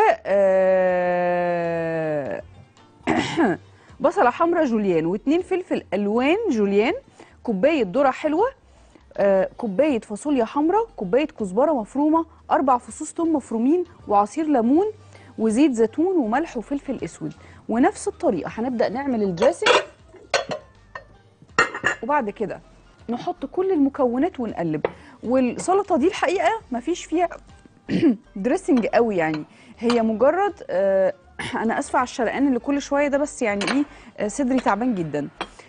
آه، بصله حمراء جوليان واتنين فلفل الوان جوليان كوبايه ذره حلوه آه، كوبايه فاصوليا حمراء كوبايه كزبره مفرومه اربع فصوص ثوم مفرومين وعصير ليمون وزيت زيتون وملح وفلفل اسود ونفس الطريقه هنبدا نعمل الدريسنج وبعد كده نحط كل المكونات ونقلب والسلطه دي الحقيقه مفيش فيها دريسنج قوي يعني هي مجرد آه، انا اسفه على الشرقان اللي كل شويه ده بس يعني ايه آه، صدري تعبان جدا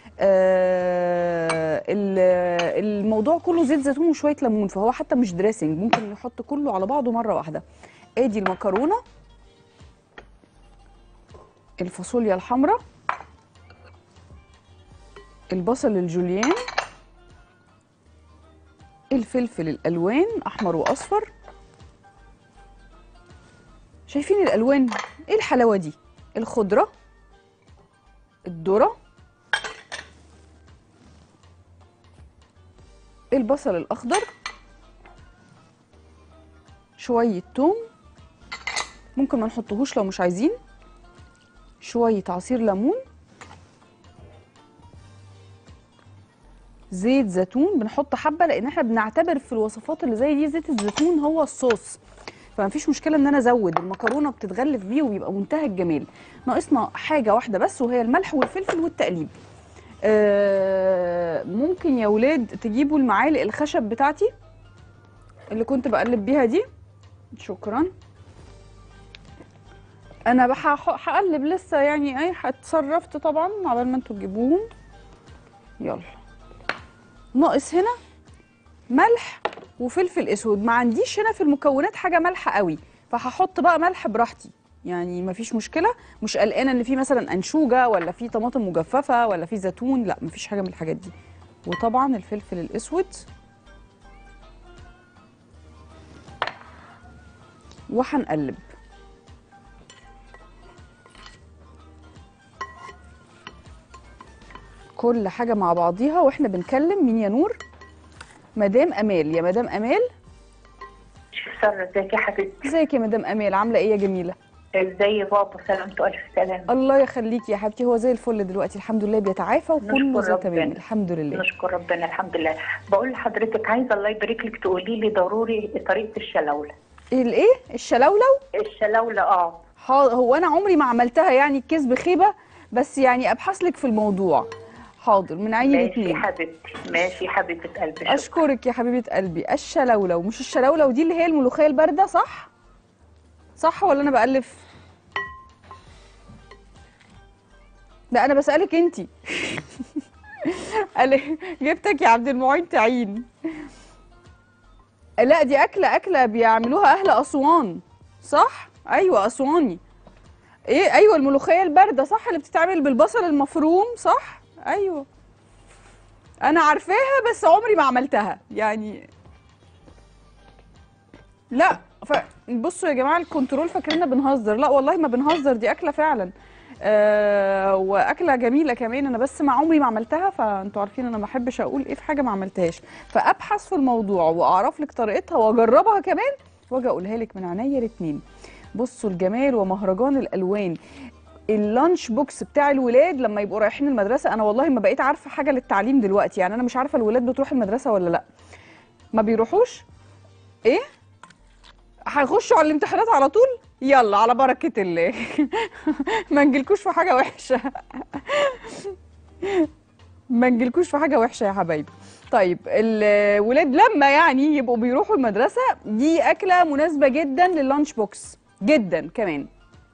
آه، ال- الموضوع كله زيت زيتون وشويه ليمون فهو حتى مش دريسنج ممكن نحط كله على بعضه مره واحده ادي المكرونه الفاصوليا الحمراء البصل الجوليان الفلفل الالوان احمر واصفر شايفين الالوان ايه الحلاوه دي الخضره الذره البصل الاخضر شويه توم ممكن ما نحطهوش لو مش عايزين شويه عصير ليمون زيت زيتون بنحط حبه لان احنا بنعتبر في الوصفات اللي زي دي زيت الزيتون هو الصوص فمفيش مشكله ان انا ازود المكرونه بتتغلف بيه وبيبقى منتهى الجمال ناقصنا حاجه واحده بس وهي الملح والفلفل والتقليب آه ممكن يا ولاد تجيبوا المعالق الخشب بتاعتي اللي كنت بقلب بيها دي شكرا انا بح- هقلب لسه يعني اي اتصرفت طبعا عبال ما انتوا تجيبوهم يلا ناقص هنا ملح وفلفل اسود ما عنديش هنا في المكونات حاجه مالحه قوي فهحط بقى ملح براحتي يعني مفيش مشكله مش قلقانه ان في مثلا انشوجه ولا في طماطم مجففه ولا في زيتون لا مفيش حاجه من الحاجات دي وطبعا الفلفل الاسود وهنقلب كل حاجه مع بعضيها واحنا بنكلم مين يا نور مدام امال يا مدام امال شيف سارة ازيك يا حبيبتي ازيك يا مدام امال عامله ايه يا جميله ازاي بابا سلامته الف سلامة الله يخليكي يا حبيبتي هو زي الفل دلوقتي الحمد لله بيتعافى وكله نشكر زي تمام ربنا. الحمد لله نشكر ربنا الحمد لله بقول لحضرتك عايزه الله يبارك لك تقولي لي ضروري طريقه الشلاوله الايه الشلولو الشلاوله اه ها- هو انا عمري ما عملتها يعني الكذب خيبه بس يعني ابحث لك في الموضوع حاضر من عيني ماشي الاثنين حبيبتي ماشي حبيبه قلبي شكرا. اشكرك يا حبيبه قلبي الشلولو مش الشلولو دي اللي هي الملوخيه البارده صح صح ولا انا بالف لا انا بسالك انتي قال جبتك يا عبد المعين تعين لا دي اكله اكله بيعملوها اهل اسوان صح ايوه اسواني ايه ايوه الملوخيه البارده صح اللي بتتعمل بالبصل المفروم صح ايوه انا عارفاها بس عمري ما عملتها يعني لا ف... بصوا يا جماعه الكنترول فاكريننا بنهزر لا والله ما بنهزر دي اكله فعلا آه واكله جميله كمان انا بس ما عمري ما عملتها فانتوا عارفين انا ما بحبش اقول ايه في حاجه ما عملتهاش فابحث في الموضوع واعرف لك طريقتها واجربها كمان واجي اقولها لك من عينيا الاتنين بصوا الجمال ومهرجان الالوان اللانش بوكس بتاع الولاد لما يبقوا رايحين المدرسه انا والله ما بقيت عارفه حاجه للتعليم دلوقتي يعني انا مش عارفه الولاد بتروح المدرسه ولا لا ما بيروحوش ايه هيخشوا على الامتحانات على طول يلا على بركه الله ما نجيلكوش في حاجه وحشه ما نجيلكوش في حاجه وحشه يا حبايبي طيب الولاد لما يعني يبقوا بيروحوا المدرسه دي اكله مناسبه جدا لللانش بوكس جدا كمان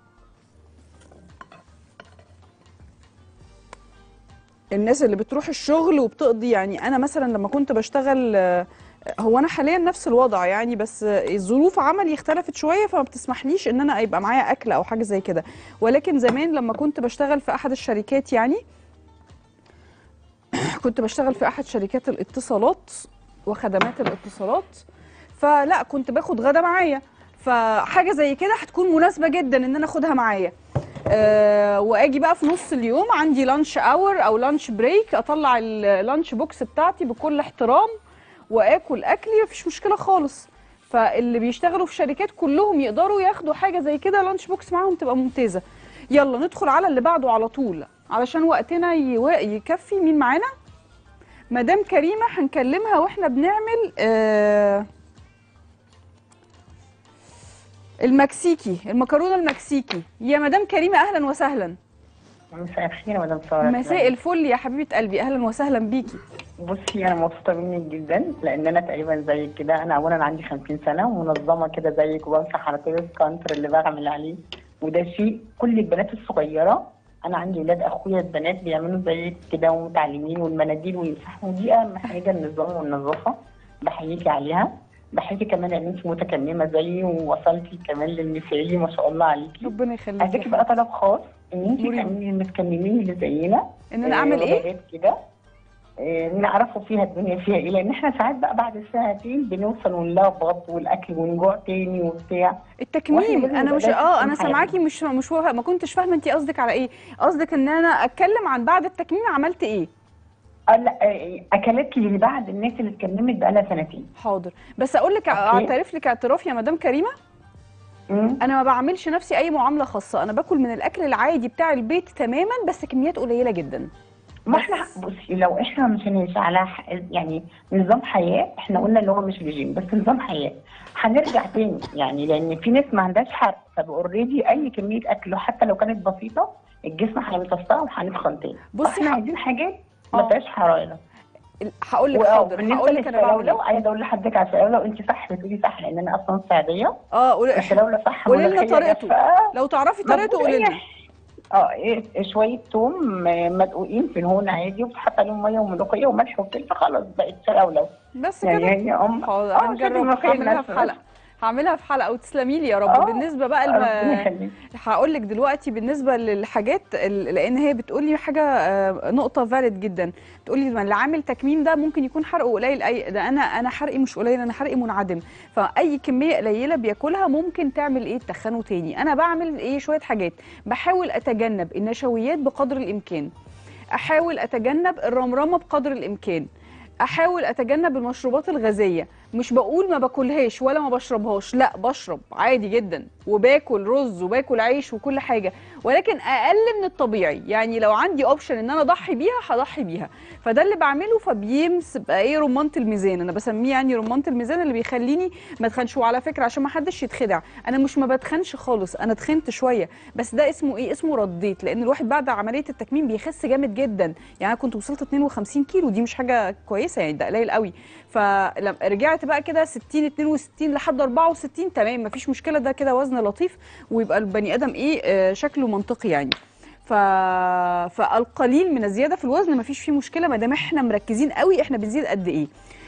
الناس اللي بتروح الشغل وبتقضي يعني انا مثلا لما كنت بشتغل آه، هو انا حاليا نفس الوضع يعني بس آه، الظروف عملي اختلفت شويه فما بتسمحليش ان انا يبقى معايا اكل او حاجه زي كده ولكن زمان لما كنت بشتغل في احد الشركات يعني كنت بشتغل في احد شركات الاتصالات وخدمات الاتصالات فلا كنت باخد غدا معايا فحاجه زي كده هتكون مناسبه جدا ان انا اخدها معايا أه واجي بقى في نص اليوم عندي لانش اور او لانش بريك اطلع اللانش بوكس بتاعتي بكل احترام واكل اكلي مفيش مشكله خالص فاللي بيشتغلوا في شركات كلهم يقدروا ياخدوا حاجه زي كده لانش بوكس معاهم تبقى ممتازه يلا ندخل على اللي بعده على طول علشان وقتنا يو- يكفي مين معانا مدام كريمه هنكلمها واحنا بنعمل آه المكسيكي المكرونه المكسيكي يا مدام كريمه اهلا وسهلا مساء الخير يا مدام ساره مساء الفل يا حبيبه قلبي اهلا وسهلا بيكي بصي انا مبسوطه منك جدا لان انا تقريبا زيك كده انا اولا عندي 50 سنه ومنظمه كده زيك وبمسح على كل الكانتر اللي بعمل عليه وده شيء كل البنات الصغيره انا عندي ولاد اخويا البنات بيعملوا زيك كده ومتعلمين والمناديل ويمسحوا دي اهم حاجه النظام والنظافه بحييكي عليها بحيث كمان ان انت متكممه زيي ووصلتي كمان للمثالي ما شاء الله عليكي ربنا يخليك عايزاكي يا بقى طلب خاص ان انت مريم. تعملي المتكممين اللي زينا ان انا اعمل ايه وجبات كده آه، نعرفوا فيها الدنيا فيها ايه لان احنا ساعات بقى بعد ساعتين بنوصل ونلخبط والاكل ونجوع تاني وبتاع التكميم وإحنا لازم انا نبقى مش لازم اه في انا حياتنا. سامعاكي مش مش وه- ما كنتش فاهمه انت قصدك على ايه قصدك ان انا اتكلم عن بعد التكميم عملت ايه آه، لا آه، اكلات اللي بعد الناس اللي اتكلمت بقى لها سنتين حاضر بس اقول لك أوكي. اعترف لك اعتراف يا مدام كريمه مم. انا ما بعملش نفسي اي معامله خاصه انا باكل من الاكل العادي بتاع البيت تماما بس كميات قليله جدا ما احنا بصي لو احنا مش هنمشي على ح- يعني نظام حياه احنا قلنا اللي هو مش رجيم بس نظام حياه هنرجع تاني يعني لان في ناس ما عندهاش حرق فاوريدي اي كميه اكل حتى لو كانت بسيطه الجسم هيمتصها وهنتخن تاني بصي احنا ح- عايزين حاجات آه. ما فيهاش حراره هقول لك وآه، حاضر بالنسبه هقول لك انا بعمل للفراوله ايه عايزه اقول لحضرتك على الفراوله وانت صح بتقولي صح لان انا اصلا صعيديه اه قول- الفراوله صح قولي لنا ملوخية طريقته. جافة. لو تعرفي طريقته مظبوط قولي لنا أي اه إيه شويه توم آه، مدقوقين في الهون عادي وبتحط عليهم ميه وملوخيه وملح وفلفل خلاص بقت فراوله بس يعني كده هي ام حاضر اه هنجرب الملوخيه هعملها في نفسها. حلقه هعملها في حلقه وتسلمي لي يا رب آه، بالنسبه بقى ربنا الم... يخليك هقول لك دلوقتي بالنسبه للحاجات ال- لان هي بتقولي حاجه آه، نقطه فاليد جدا بتقولي ما اللي عامل تكميم ده ممكن يكون حرقه قليل اي ده انا انا حرقي مش قليل انا حرقي منعدم فاي كميه قليله بياكلها ممكن تعمل ايه تخنه تاني انا بعمل ايه شويه حاجات بحاول اتجنب النشويات بقدر الامكان احاول اتجنب الرمرمه بقدر الامكان احاول اتجنب المشروبات الغازيه مش بقول ما باكلهاش ولا ما بشربهاش لا بشرب عادي جدا وباكل رز وباكل عيش وكل حاجه ولكن اقل من الطبيعي يعني لو عندي اوبشن ان انا اضحي بيها هضحي بيها فده اللي بعمله فبيمس بقى ايه رمانه الميزان انا بسميه يعني رمانه الميزان اللي بيخليني ما اتخنش وعلى فكره عشان ما حدش يتخدع انا مش ما بتخنش خالص انا تخنت شويه بس ده اسمه ايه اسمه رديت لان الواحد بعد عمليه التكميم بيخس جامد جدا يعني انا كنت وصلت 52 كيلو دي مش حاجه كويسه يعني ده قليل قوي فلما رجعت بقى كده 60 62 لحد 64 تمام مفيش مشكله ده كده وزن لطيف ويبقى البني ادم ايه آه شكله منطقي يعني ف... فالقليل من الزياده في الوزن مفيش فيه مشكله ما دام احنا مركزين قوي احنا بنزيد قد ايه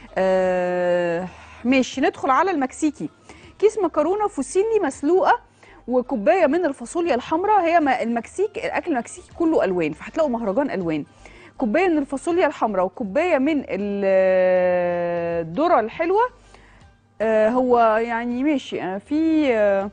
آه ماشي ندخل على المكسيكي كيس مكرونه فوسيلي مسلوقه وكوبايه من الفاصوليا الحمراء هي ما- المكسيك الاكل المكسيكي كله الوان فهتلاقوا مهرجان الوان كوبايه من الفاصوليا الحمراء وكوبايه من ال- الذره الحلوه آه، هو يعني ماشي آه، في آه،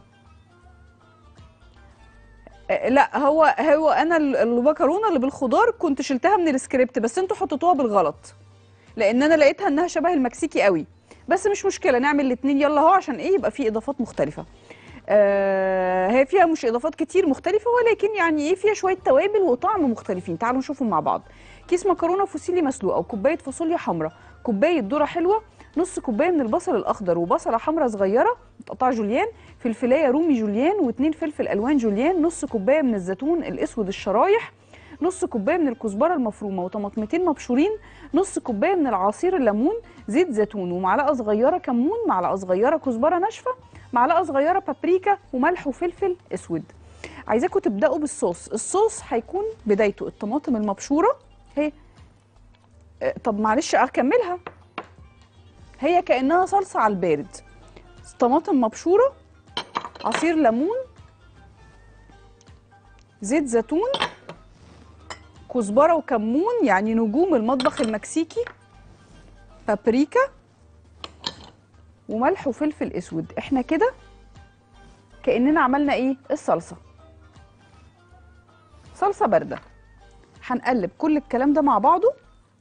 آه، لا هو هو انا ال- المكرونه اللي بالخضار كنت شلتها من السكريبت بس انتوا حطيتوها بالغلط لان انا لقيتها انها شبه المكسيكي قوي بس مش مشكله نعمل الاثنين يلا اهو عشان ايه يبقى في اضافات مختلفه آه هي فيها مش اضافات كتير مختلفه ولكن يعني ايه فيها شويه توابل وطعم مختلفين تعالوا نشوفهم مع بعض كيس مكرونه فوسيلي مسلوقه وكوبايه فاصوليا حمراء كوبايه ذره حلوه نص كوبايه من البصل الاخضر وبصله حمراء صغيره متقطعه جوليان فلفلايه رومي جوليان واتنين فلفل الوان جوليان نص كوبايه من الزيتون الاسود الشرايح نص كوبايه من الكزبره المفرومه وطماطمتين مبشورين نص كوبايه من العصير الليمون زيت زيتون ومعلقه صغيره كمون معلقه صغيره كزبره ناشفه معلقه صغيره بابريكا وملح وفلفل اسود عايزاكم تبداوا بالصوص الصوص هيكون بدايته الطماطم المبشوره هي آه، طب معلش اكملها هي كانها صلصه على البارد طماطم مبشوره عصير ليمون زيت زيتون كزبره وكمون يعني نجوم المطبخ المكسيكي بابريكا وملح وفلفل اسود احنا كده كاننا عملنا ايه الصلصه صلصه بارده هنقلب كل الكلام ده مع بعضه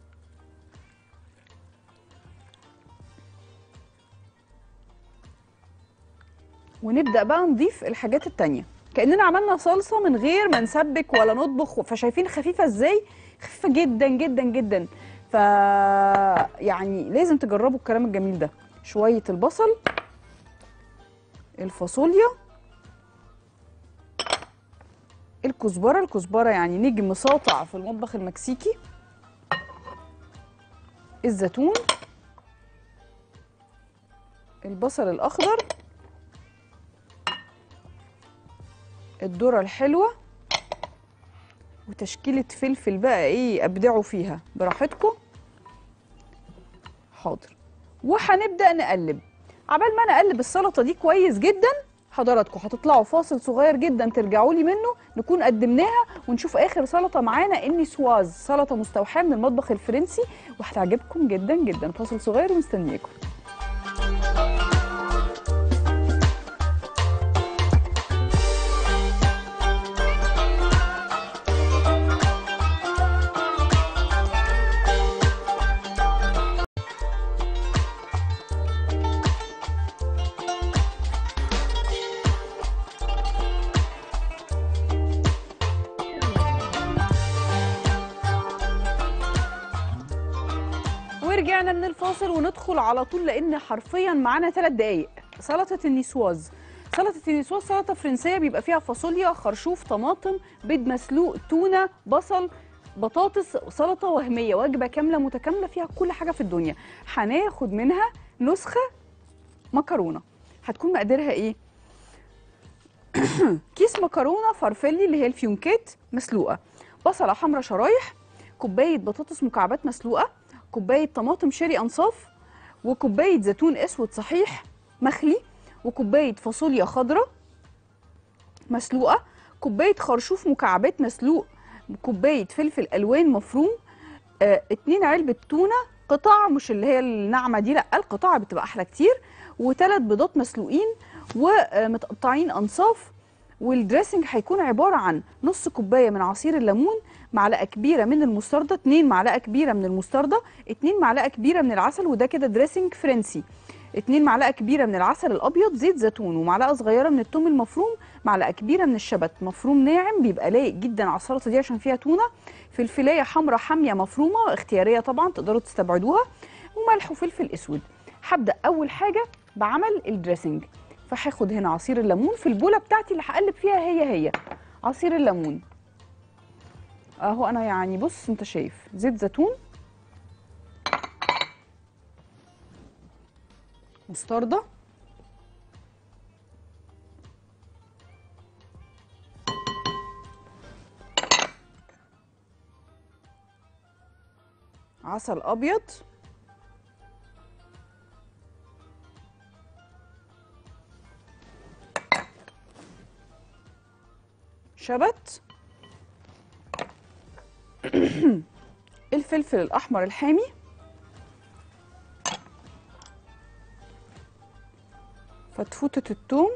ونبدا بقى نضيف الحاجات التانية كاننا عملنا صلصه من غير ما نسبك ولا نطبخ فشايفين خفيفه ازاي خفيفه جدا جدا جدا ف يعني لازم تجربوا الكلام الجميل ده شويه البصل الفاصوليا الكزبره الكزبره يعني نجم ساطع في المطبخ المكسيكي الزيتون البصل الاخضر الذره الحلوه وتشكيله فلفل بقى ايه ابدعوا فيها براحتكم حاضر وهنبدا نقلب عبال ما انا اقلب السلطه دي كويس جدا حضراتكم هتطلعوا فاصل صغير جدا ترجعوا لي منه نكون قدمناها ونشوف اخر سلطه معانا النسواز سلطه مستوحاه من المطبخ الفرنسي وهتعجبكم جدا جدا فاصل صغير ومستنياكم ورجعنا من الفاصل وندخل على طول لان حرفيا معانا ثلاث دقايق سلطه النسواز سلطه النسواز سلطه فرنسيه بيبقى فيها فاصوليا خرشوف طماطم بيض مسلوق تونه بصل بطاطس سلطه وهميه وجبه كامله متكامله فيها كل حاجه في الدنيا هناخد منها نسخه مكرونه هتكون مقاديرها ايه كيس مكرونه فرفلي اللي هي الفيونكات مسلوقه بصله حمراء شرايح كوبايه بطاطس مكعبات مسلوقه كوبايه طماطم شيري انصاف وكوبايه زيتون اسود صحيح مخلي وكوبايه فاصوليا خضراء مسلوقه كوبايه خرشوف مكعبات مسلوق كوبايه فلفل الوان مفروم آه، اتنين علبه تونه قطع مش اللي هي الناعمه دي لا القطع بتبقى احلى كتير وثلاث بيضات مسلوقين ومتقطعين انصاف والدريسنج هيكون عباره عن نص كوبايه من عصير الليمون معلقه كبيره من المستردة 2 معلقه كبيره من المستردة 2 معلقه كبيره من العسل وده كده دريسنج فرنسي 2 معلقه كبيره من العسل الابيض زيت زيتون ومعلقه صغيره من الثوم المفروم معلقه كبيره من الشبت مفروم ناعم بيبقى لايق جدا على السلطه دي عشان فيها تونه فلفلايه حمراء حاميه مفرومه اختياريه طبعا تقدروا تستبعدوها وملح وفلفل اسود هبدا اول حاجه بعمل الدريسنج فهاخد هنا عصير الليمون في البوله بتاعتي اللي هقلب فيها هي هي عصير الليمون اهو انا يعني بص انت شايف زيت زيتون مستردة عسل ابيض شبت الفلفل الاحمر الحامي فتفوتة الثوم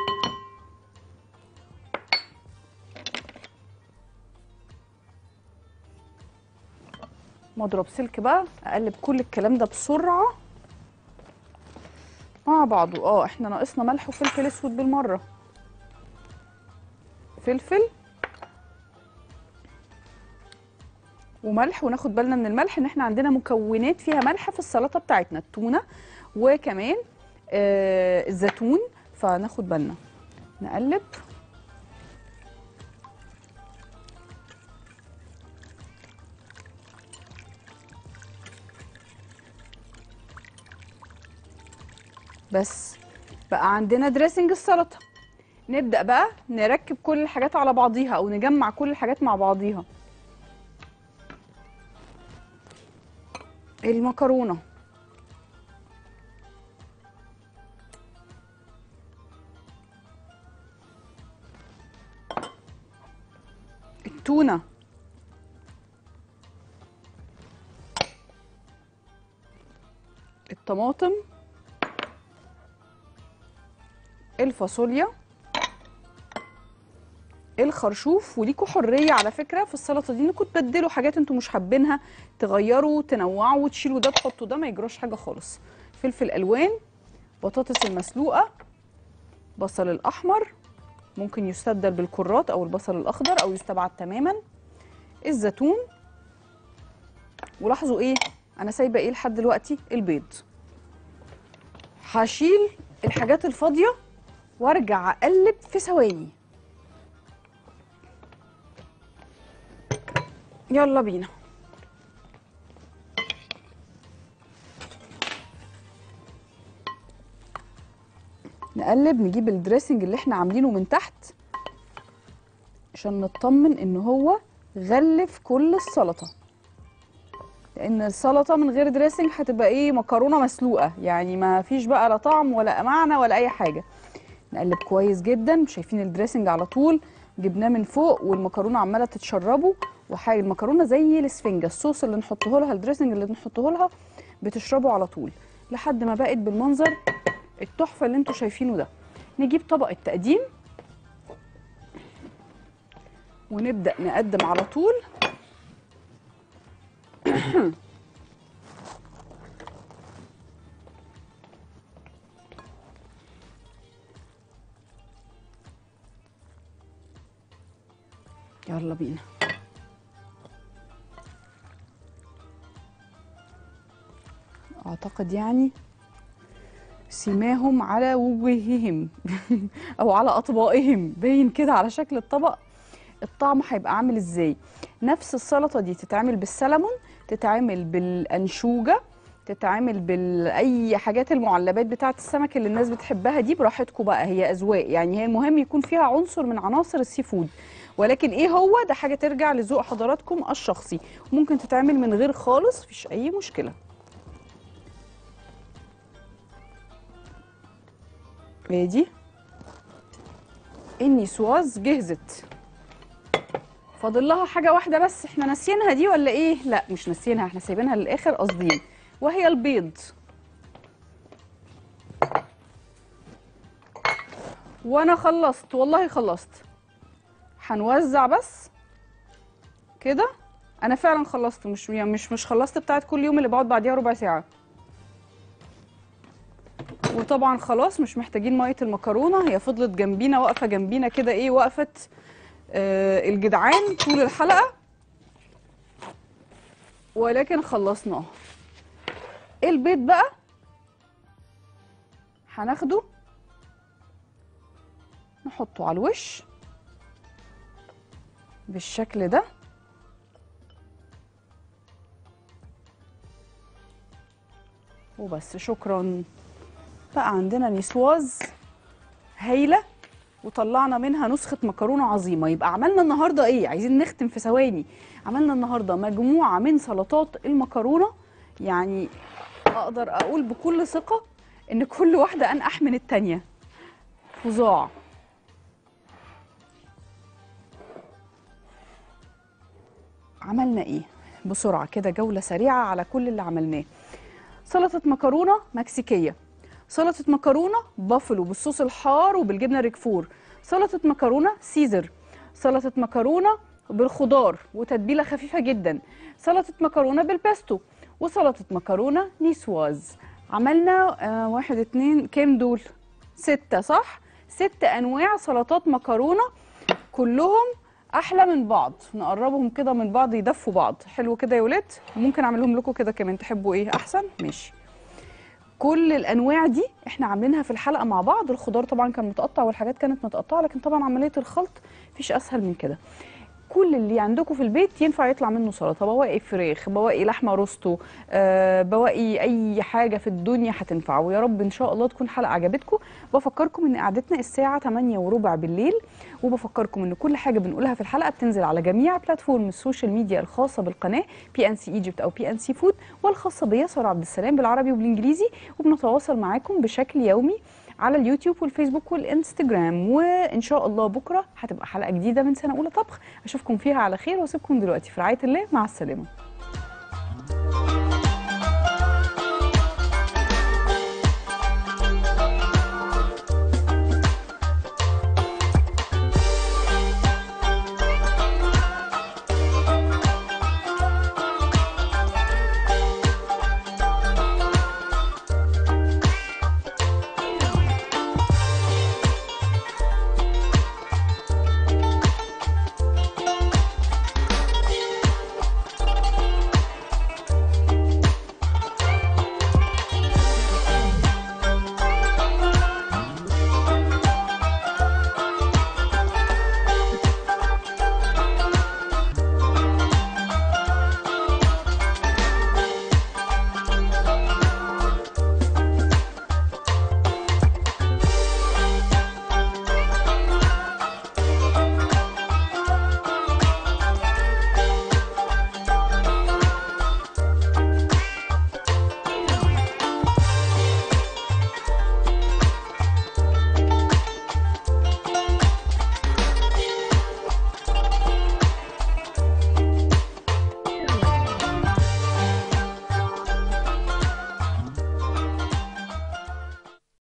مضرب سلك بقى اقلب كل الكلام ده بسرعه مع بعضه اه احنا ناقصنا ملح وفلفل اسود بالمره فلفل وملح وناخد بالنا من الملح ان احنا عندنا مكونات فيها ملح في السلطه بتاعتنا التونه وكمان آه الزيتون فناخد بالنا نقلب بس بقى عندنا دريسنج السلطه نبدا بقى نركب كل الحاجات على بعضيها او نجمع كل الحاجات مع بعضيها المكرونه التونه الطماطم الفاصوليا الخرشوف وليكوا حريه على فكره في السلطه دي انكم تبدلوا حاجات انتوا مش حابينها تغيروا تنوعوا وتشيلوا ده تحطوا ده ما يجراش حاجه خالص فلفل الوان بطاطس المسلوقه بصل الاحمر ممكن يستبدل بالكرات او البصل الاخضر او يستبعد تماما الزيتون ولاحظوا ايه انا سايبه ايه لحد دلوقتي البيض هشيل الحاجات الفاضيه وارجع اقلب في ثواني يلا بينا نقلب نجيب الدريسنج اللي احنا عاملينه من تحت عشان نطمن ان هو غلف كل السلطه لان السلطه من غير دريسنج هتبقى ايه مكرونه مسلوقه يعني ما فيش بقى لا طعم ولا معنى ولا اي حاجه نقلب كويس جدا شايفين الدريسنج على طول جبناه من فوق والمكرونه عماله تتشربه وحاجه المكرونه زي الاسفنجه الصوص اللي نحطه لها الدريسنج اللي نحطه لها بتشربه على طول لحد ما بقت بالمنظر التحفه اللي انتوا شايفينه ده نجيب طبق التقديم ونبدا نقدم على طول يلا بينا اعتقد يعني سماهم على وجوههم او على اطباقهم باين كده على شكل الطبق الطعم هيبقى عامل ازاي نفس السلطه دي تتعمل بالسلمون تتعمل بالانشوجه تتعمل باي حاجات المعلبات بتاعه السمك اللي الناس بتحبها دي براحتكم بقى هي اذواق يعني هي المهم يكون فيها عنصر من عناصر السي فود ولكن ايه هو ده حاجه ترجع لذوق حضراتكم الشخصي ممكن تتعمل من غير خالص مفيش اي مشكله ادي النسواز جهزت فاضل لها حاجه واحده بس احنا ناسيينها دي ولا ايه لا مش ناسيينها احنا سايبينها للاخر قاصدين وهي البيض وانا خلصت والله خلصت هنوزع بس كده انا فعلا خلصت مش يعني مش مش خلصت بتاعت كل يوم اللي بقعد بعديها ربع ساعه وطبعا خلاص مش محتاجين ميه المكرونه هي فضلت جنبينا واقفه جنبينا كده ايه وقفه آه الجدعان طول الحلقه ولكن خلصناها البيض بقى هناخده نحطه على الوش بالشكل ده وبس شكرا بقى عندنا نسواز هايله وطلعنا منها نسخه مكرونه عظيمه يبقى عملنا النهارده ايه عايزين نختم في ثواني عملنا النهارده مجموعه من سلطات المكرونه يعني اقدر اقول بكل ثقه ان كل واحده انقح من التانيه فظاع عملنا ايه بسرعه كده جوله سريعه على كل اللي عملناه سلطه مكرونه مكسيكيه سلطه مكرونه بافلو بالصوص الحار وبالجبنه ريكفور سلطه مكرونه سيزر سلطه مكرونه بالخضار وتتبيله خفيفه جدا سلطه مكرونه بالبيستو وسلطه مكرونه نيسواز عملنا آه واحد اتنين كام دول ستة صح ست انواع سلطات مكرونه كلهم احلى من بعض نقربهم كده من بعض يدفوا بعض حلو كده يا ولاد ممكن اعملهم لكم كده كمان تحبوا ايه احسن ماشي كل الانواع دي احنا عاملينها في الحلقه مع بعض الخضار طبعا كان متقطع والحاجات كانت متقطعه لكن طبعا عمليه الخلط مفيش اسهل من كده كل اللي عندكم في البيت ينفع يطلع منه سلطه بواقي فراخ بواقي لحمه روستو آه بواقي اي حاجه في الدنيا هتنفع ويا رب ان شاء الله تكون حلقه عجبتكم بفكركم ان قعدتنا الساعه 8 وربع بالليل وبفكركم ان كل حاجه بنقولها في الحلقه بتنزل على جميع بلاتفورم السوشيال ميديا الخاصه بالقناه بي ان سي ايجيبت او بي ان سي فود والخاصه بيا ساره عبد السلام بالعربي وبالانجليزي وبنتواصل معاكم بشكل يومي على اليوتيوب والفيسبوك والانستجرام وان شاء الله بكره هتبقى حلقه جديده من سنه اولى طبخ اشوفكم فيها على خير واسيبكم دلوقتي في رعايه الله مع السلامه